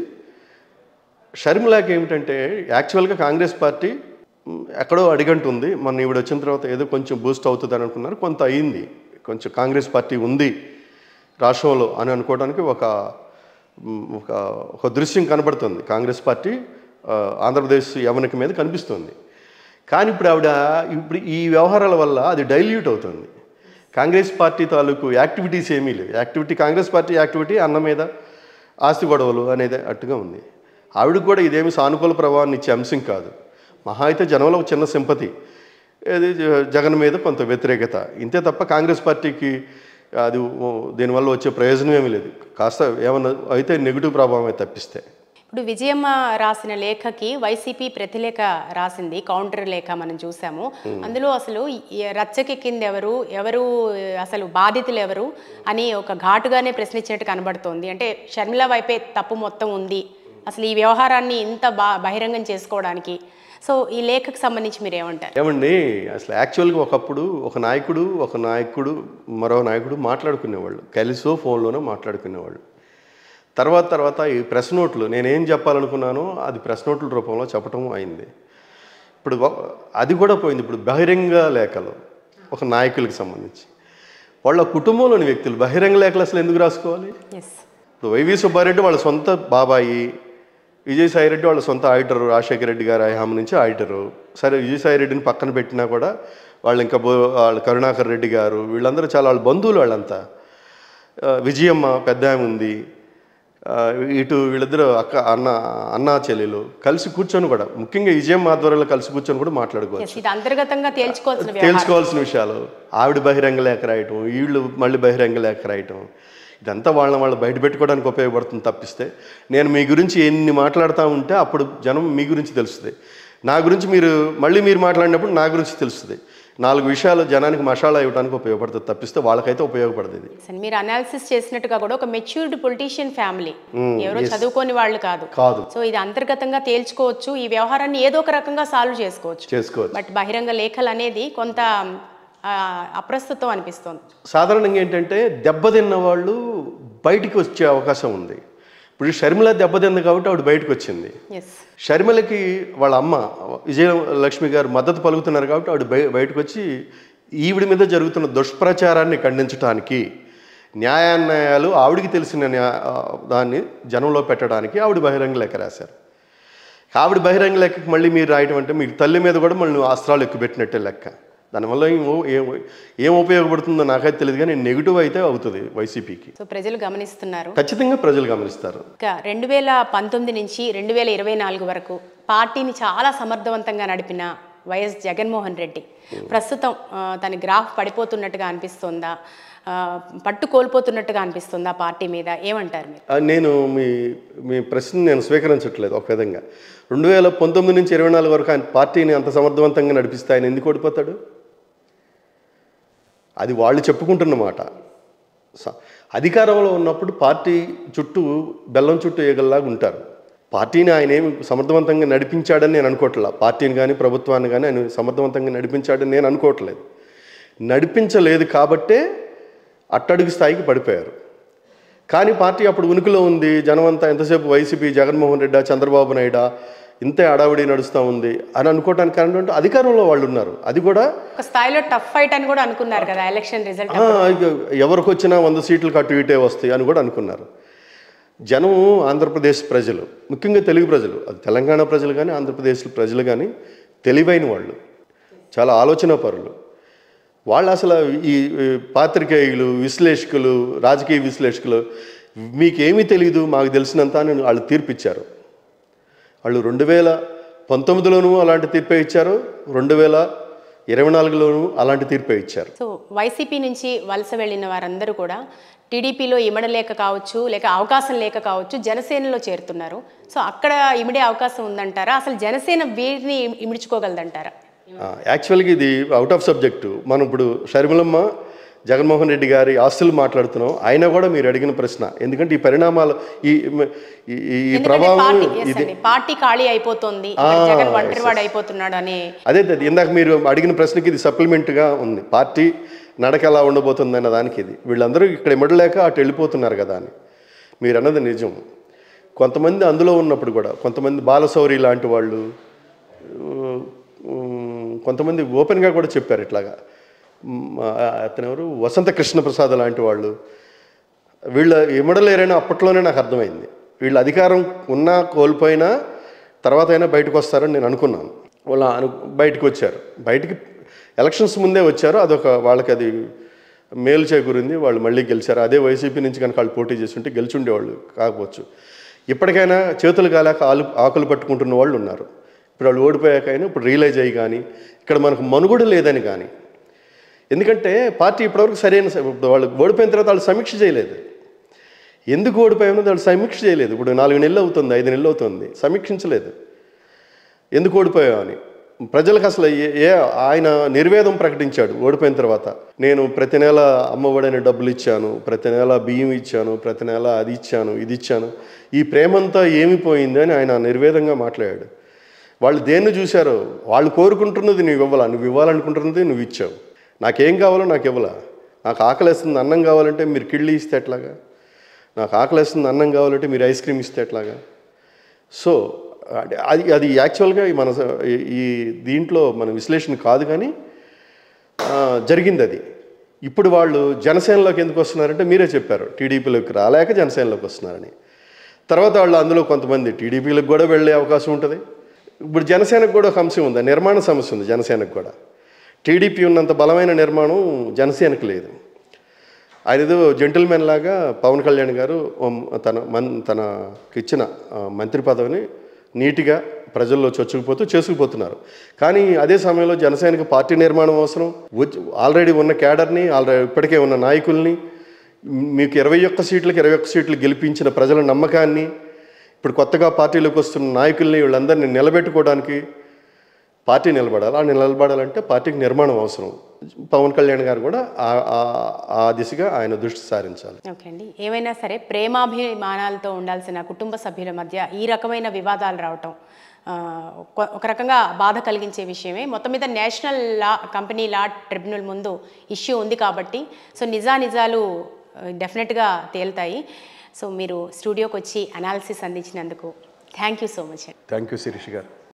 షర్మిలాకి ఏమిటంటే యాక్చువల్గా కాంగ్రెస్ పార్టీ మ్, ఎక్కడో అడిగంటుంది మొన్న ఈవిడ వచ్చిన తర్వాత ఏదో కొంచెం బూస్ట్ అవుతుంది అని అనుకున్నారు కొంత అయింది కొంచెం కాంగ్రెస్ పార్టీ ఉంది రాష్ట్రంలో అని అనుకోవడానికి ఒక మ్, ఒక ఒక దృశ్యం కనబడుతుంది కాంగ్రెస్ పార్టీ ఆ, ఆంధ్రప్రదేశ్ యవనిక మీద కనిపిస్తుంది కానీ ఇప్పుడు ఆవిడ ఇప్పుడు ఈ వ్యవహారాల వల్ల అది డైల్యూట్ అవుతుంది కాంగ్రెస్ పార్టీ తాలూకు యాక్టివిటీస్ ఏమీ లేవు యాక్టివిటీ కాంగ్రెస్ పార్టీ యాక్టివిటీ అన్న మీద ఆస్తి గొడవలు అనేది అట్టుగా ఉంది ఆవిడకు కూడా ఇదేమి సానుకూల ప్రభావాన్ని ఇచ్చే అంశం కాదు మహా అయితే జనంలో ఒక చిన్న సింపతి ఇది జ- జగన్ మీద కొంత వ్యతిరేకత ఇంతే తప్ప కాంగ్రెస్ పార్టీకి అది ఓ, దీనివల్ల వచ్చే ప్రయోజనం ఏమీ లేదు కాస్త ఏమన్నా అయితే నెగిటివ్ ప్రభావమే తప్పిస్తే ఇప్పుడు విజయమ్మ రాసిన లేఖకి వైసీపీ ప్రతిలేఖ రాసింది కౌంటర్ లేఖ మనం చూసాము అందులో అసలు ఈ రచ్చకెక్కింది ఎవరు ఎవరు అసలు బాధితులు ఎవరు అని ఒక ఘాటుగానే ప్రశ్నించినట్టు కనబడుతోంది అంటే షర్మిల వైపే తప్పు మొత్తం ఉంది అసలు ఈ వ్యవహారాన్ని ఇంత బా బహిరంగం చేసుకోవడానికి సో ఈ లేఖకు సంబంధించి మీరు ఏమంటారు ఏమండి అసలు యాక్చువల్గా ఒకప్పుడు ఒక నాయకుడు ఒక నాయకుడు మరో నాయకుడు మాట్లాడుకునేవాళ్ళు కలిసో ఫోన్లోనో మాట్లాడుకునేవాళ్ళు తర్వాత తర్వాత ఈ ప్రెస్ నోట్లు నేనేం చెప్పాలనుకున్నానో అది ప్రెస్ నోట్ల రూపంలో చెప్పటం అయింది ఇప్పుడు ఒక- అది కూడా పోయింది ఇప్పుడు బహిరంగ లేఖలు ఒక నాయకులకు సంబంధించి వాళ్ళ కుటుంబంలోని వ్యక్తులు బహిరంగ లేఖలు అసలు ఎందుకు రాసుకోవాలి ఎస్ ఇప్పుడు వైవి సుబ్బారెడ్డి వాళ్ళ సొంత బాబాయి విజయసాయి రెడ్డి వాళ్ళ సొంత ఆడిటరు రాజశేఖర రెడ్డి గారి హయాం నుంచి ఆడిటరు సరే విజయసాయి రెడ్డిని పక్కన పెట్టినా కూడా వాళ్ళు ఇంకా బో వాళ్ళు కరుణాకర్ రెడ్డి గారు వీళ్ళందరూ చాలా వాళ్ళ బంధువులు వాళ్ళంతా ఆ, విజయమ్మ పెద్ద ఆమె ఉంది ఆ, ఇటు వీళ్ళిద్దరు అక్క అన్న అన్న చెల్లెలు కలిసి కూర్చొని కూడా ముఖ్యంగా విజయమ్మ ఆధ్వర్యంలో కలిసి కూర్చొని కూడా మాట్లాడుకోవచ్చు ఎస్ ఇది అంతర్గతంగా తేల్చుకోవాల్సిన వ్యవహారం తేల్చుకోవాల్సిన విషయాలు ఆవిడ బహిరంగ లేఖ రాయటం వీళ్ళు మళ్ళీ బహిరంగ లేఖ రాయటం ఇదంతా వాళ్ళని వాళ్ళు బయట పెట్టుకోవడానికి ఉపయోగపడుతుంది తప్పిస్తే నేను మీ గురించి ఎన్ని మాట్లాడుతూ ఉంటే అప్పుడు జనం మీ గురించి తెలుస్తుంది నా గురించి మీరు మళ్ళీ మీరు మాట్లాడినప్పుడు నా గురించి తెలుస్తుంది నాలుగు విషయాలు జనానికి మసాలా ఇవ్వడానికి ఉపయోగపడుతుంది తప్పిస్తే వాళ్ళకైతే ఉపయోగపడదు ఇది అసలు మీరు అనాలిసిస్ చేసినట్టుగా కూడా ఒక మెచ్యూర్డ్ పొలిటీషియన్ ఫ్యామిలీ ఎవరో చదువుకోని వాళ్ళు కాదు కాదు సో ఇది అంతర్గతంగా తేల్చుకోవచ్చు ఈ వ్యవహారాన్ని ఏదో ఒక రకంగా సాల్వ్ చేసుకోవచ్చు చేసుకోవచ్చు బట్ బహిరంగ లేఖలు అనేది కొంత ఆ, అప్రస్తుతం అనిపిస్తోంది సాధారణంగా ఏంటంటే దెబ్బతిన్న వాళ్ళు బయటికి వచ్చే అవకాశం ఉంది ఇప్పుడు షర్మిల దెబ్బతింది కాబట్టి ఆవిడ బయటకు వచ్చింది ఎస్ షర్మిలకి వాళ్ళ అమ్మ విజయలక్ష్మి గారు మద్దతు పలుకుతున్నారు కాబట్టి ఆవిడ బయ బయటకు వచ్చి ఈవిడ మీద జరుగుతున్న దుష్ప్రచారాన్ని ఖండించడానికి న్యాయాన్యాయాలు ఆవిడికి తెలిసిన న్యా ఆ, దాన్ని జనంలో పెట్టడానికి ఆవిడ బహిరంగ లేఖ రాశారు ఆవిడ బహిరంగ లెక్కకి మళ్ళీ మీరు రాయటం అంటే మీకు తల్లి మీద కూడా మళ్ళీ అస్త్రాలు ఎక్కువ పెట్టినట్టే లెక్క దానివల్ల ఏం ఏం ఏం ఉపయోగపడుతుందో నాకైతే తెలియదు కానీ నెగిటివ్ అయితే అవుతుంది వైసీపీకి సో ప్రజలు గమనిస్తున్నారు ఖచ్చితంగా ప్రజలు గమనిస్తారు ఇంకా రెండు వేల పంతొమ్మిది నుంచి రెండు వేల ఇరవై నాలుగు వరకు పార్టీని చాలా సమర్థవంతంగా నడిపిన వైఎస్ జగన్మోహన్ రెడ్డి ప్రస్తుతం ఆ, తన గ్రాఫ్ పడిపోతున్నట్టుగా అనిపిస్తోందా ఆ, పట్టు కోల్పోతున్నట్టుగా అనిపిస్తుంది ఆ పార్టీ మీద ఏమంటారు మీరు ఆ, నేను మీ మీ ప్రశ్న నేను స్వీకరించట్లేదు ఒక విధంగా రెండు వేల పంతొమ్మిది నుంచి ఇరవై నాలుగు వరకు ఆయన పార్టీని అంత సమర్థవంతంగా నడిపిస్తే ఆయన ఎందుకు ఓడిపోతాడు అది వాళ్ళు చెప్పుకుంటున్న మాట స- అధికారంలో ఉన్నప్పుడు పార్టీ చుట్టూ బెల్లం చుట్టూ ఏగల్లాగా ఉంటారు పార్టీని ఆయన ఏమి సమర్థవంతంగా నడిపించాడని నేను అనుకోవట్లా పార్టీని కానీ ప్రభుత్వాన్ని కానీ ఆయన సమర్థవంతంగా నడిపించాడని నేను అనుకోవట్లేదు నడిపించలేదు కాబట్టే అట్టడుగు స్థాయికి పడిపోయారు కానీ పార్టీ అప్పుడు ఉనికిలో ఉంది జనం అంతా ఎంతసేపు వైసీపీ జగన్మోహన్ రెడ్డా చంద్రబాబు నాయుడా ఇంతే అడావిడి నడుస్తూ ఉంది అని అనుకోవడానికి కారణం ఏంటంటే అధికారంలో వాళ్ళు ఉన్నారు అది కూడా ఒక స్థాయిలో టఫ్ ఫైట్ అని కూడా అనుకున్నారు కదా ఎలక్షన్ రిజల్ట్ ఆ, ఇక ఎవరికి వచ్చినా వంద సీట్లు కట్టు ఇటే వస్తాయి అని కూడా అనుకున్నారు జనం ఆంధ్రప్రదేశ్ ప్రజలు ముఖ్యంగా తెలుగు ప్రజలు అది తెలంగాణ ప్రజలు కానీ ఆంధ్రప్రదేశ్ ప్రజలు కానీ తెలివైన వాళ్ళు చాలా ఆలోచన పరులు వాళ్ళు అసలు ఈ ఈ పాత్రికేయులు విశ్లేషకులు రాజకీయ విశ్లేషకులు మీకేమీ తెలియదు మాకు తెలిసినంత అని వాళ్ళు తీర్పిచ్చారు వాళ్ళు రెండు వేల పంతొమ్మిదిలోనూ అలాంటి తీర్పే ఇచ్చారు రెండు వేల ఇరవై నాలుగులోనూ అలాంటి తీర్పే ఇచ్చారు సో వైసీపీ నుంచి వలస వెళ్ళిన వారందరూ కూడా టీడీపీలో ఇమడలేక కావచ్చు లేక అవకాశం లేక కావచ్చు జనసేనలో చేరుతున్నారు సో అక్కడ ఇమిడే అవకాశం ఉందంటారా అసలు జనసేన వీరిని ఇమిడ్చుకోగలదంటారా యాక్చువల్గా ఇది అవుట్ ఆఫ్ సబ్జెక్టు మనం ఇప్పుడు షర్మిలమ్మ జగన్మోహన్ రెడ్డి గారి ఆస్తులు మాట్లాడుతున్నాం అయినా కూడా మీరు అడిగిన ప్రశ్న ఎందుకంటే ఈ పరిణామాలు ఈ ఈ- ఈ ఈ ఎందుకంటే ప్రభావం పార్టీ yes ఇది అండి, పార్టీ ఖాళీ అయిపోతుంది ఇక్కడ జగన్ ఒంటరివాడు అయిపోతున్నాడు అనే అదే అదే ఇందాక మీరు అడిగిన ప్రశ్నకి ఇది సప్లిమెంట్గా ఉంది పార్టీ నడక ఎలా ఉండబోతుంది అన్న దానికి ఇది వీళ్ళందరూ ఇక్కడ ఇమ్మడలేక అటు వెళ్ళిపోతున్నారు కదా అని మీరు అన్నది నిజం కొంతమంది అందులో ఉన్నప్పుడు కూడా కొంతమంది బాలశౌరి లాంటి వాళ్ళు ఉమ్, కొంతమంది ఓపెన్గా కూడా చెప్పారు ఇట్లాగా ఉమ్, ఆ- అతను ఎవరు వసంత కృష్ణ ప్రసాద్ లాంటి వాళ్ళు వీళ్ళు ఇమ్మడలేరని అప్పట్లోనే నాకు అర్థమైంది వీళ్ళు అధికారం ఉన్నా కోల్పోయినా తర్వాత అయినా బయటకు వస్తారని నేను అనుకున్నాను వాళ్ళు అను బయటకు వచ్చారు బయటికి ఎలక్షన్స్ ముందే వచ్చారు అదొక వాళ్ళకి అది మేలు చేకూరింది వాళ్ళు మళ్ళీ గెలిచారు అదే వైసీపీ నుంచి కనుక వాళ్ళు పోటీ చేసి ఉంటే గెలిచుండేవాళ్ళు కాకపోవచ్చు ఇప్పటికైనా చేతులు కాలేక ఆలు ఆకులు పట్టుకుంటున్న వాళ్ళు ఉన్నారు ఇప్పుడు వాళ్ళు ఓడిపోయాకైనా ఇప్పుడు రియలైజ్ అయ్యి కానీ ఇక్కడ మనకు మనుగడ లేదని కానీ ఎందుకంటే పార్టీ ఇప్పటివరకు సరైన స- ఇప్పుడు వాళ్ళు ఓడిపోయిన తర్వాత వాళ్ళు సమీక్ష చేయలేదు ఎందుకు ఓడిపోయామో వాళ్ళు సమీక్ష చేయలేదు ఇప్పుడు నాలుగు నెలలు అవుతుంది ఐదు నెలలు అవుతుంది సమీక్షించలేదు ఎందుకు ఓడిపోయామని ప్రజలకు అసలు ఏ ఏ ఆయన నిర్వేదం ప్రకటించాడు ఓడిపోయిన తర్వాత నేను ప్రతి నెల అమ్మఒడైన డబ్బులు ఇచ్చాను ప్రతి నెల బియ్యం ఇచ్చాను ప్రతి నెల అది ఇచ్చాను ఇది ఇచ్చాను ఈ ప్రేమంతా ఏమి పోయింది అని ఆయన నిర్వేదంగా మాట్లాడాడు వాళ్ళు దేన్ని చూశారో వాళ్ళు కోరుకుంటున్నది నువ్వు ఇవ్వాలా నువ్వు ఇవ్వాలనుకుంటున్నది నువ్వు ఇచ్చావు నాకేం కావాలో నాకు ఇవ్వాలా నాకు ఆకలేస్తుంది అన్నం కావాలంటే మీరు కిళ్ళి ఇస్తే ఎట్లాగా నాకు ఆకలేస్తుంది అన్నం కావాలంటే మీరు ఐస్ క్రీమ్ ఇస్తే ఎట్లాగా సో అంటే అది అది యాక్చువల్గా ఈ మన స- ఈ- ఈ దీంట్లో మన విశ్లేషణ కాదు కానీ ఆ, జరిగింది అది ఇప్పుడు వాళ్ళు జనసేనలోకి ఎందుకు వస్తున్నారంటే మీరే చెప్పారు టీడీపీలోకి రాలేక జనసేనలోకి వస్తున్నారని తర్వాత వాళ్ళు అందులో కొంతమంది టీడీపీలకు కూడా వెళ్ళే అవకాశం ఉంటుంది ఇప్పుడు జనసేనకు కూడా ఒక అంశం ఉంది ఆ నిర్మాణ సమస్య ఉంది జనసేనకు కూడా టీడీపీ ఉన్నంత బలమైన నిర్మాణం జనసేనకు లేదు ఆయన ఏదో జెంటిల్మెన్ లాగా పవన్ కళ్యాణ్ గారు ఉమ్, తన మన్ తనకి ఇచ్చిన ఆ, మంత్రి పదవిని నీట్గా ప్రజల్లో చొచ్చుకుపోతూ చేసుకుపోతున్నారు కానీ అదే సమయంలో జనసేనకు పార్టీ నిర్మాణం అవసరం వచ్చి ఆల్రెడీ ఉన్న క్యాడర్ని ఆల్రెడీ ఇప్పటికే ఉన్న నాయకుల్ని మీకు ఇరవై ఒక్క సీట్లకు ఇరవై ఒక్క సీట్లు గెలిపించిన ప్రజల నమ్మకాన్ని ఇప్పుడు కొత్తగా పార్టీలోకి వస్తున్న నాయకుల్ని వీళ్ళందరినీ నిలబెట్టుకోవడానికి పార్టీ నిలబడాలి ఆ నిలబడాలంటే పార్టీకి నిర్మాణం అవసరం పవన్ కళ్యాణ్ గారు కూడా ఆ- ఆ- ఆ దిశగా ఆయన దృష్టి సారించాలి ఓకే అండి ఏమైనా సరే ప్రేమాభిమానాలతో ఉండాల్సిన కుటుంబ సభ్యుల మధ్య ఈ రకమైన వివాదాలు రావటం ఆ, ఒక- ఒక రకంగా బాధ కలిగించే విషయమే మొత్తం మీద national law company law tribunal ముందు ఇష్యూ ఉంది కాబట్టి సో నిజానిజాలు డెఫినెట్గా తేలుతాయి సో మీరు స్టూడియోకి వచ్చి అనాలిసిస్ అందించినందుకు thank you so much thank you Sirish గారు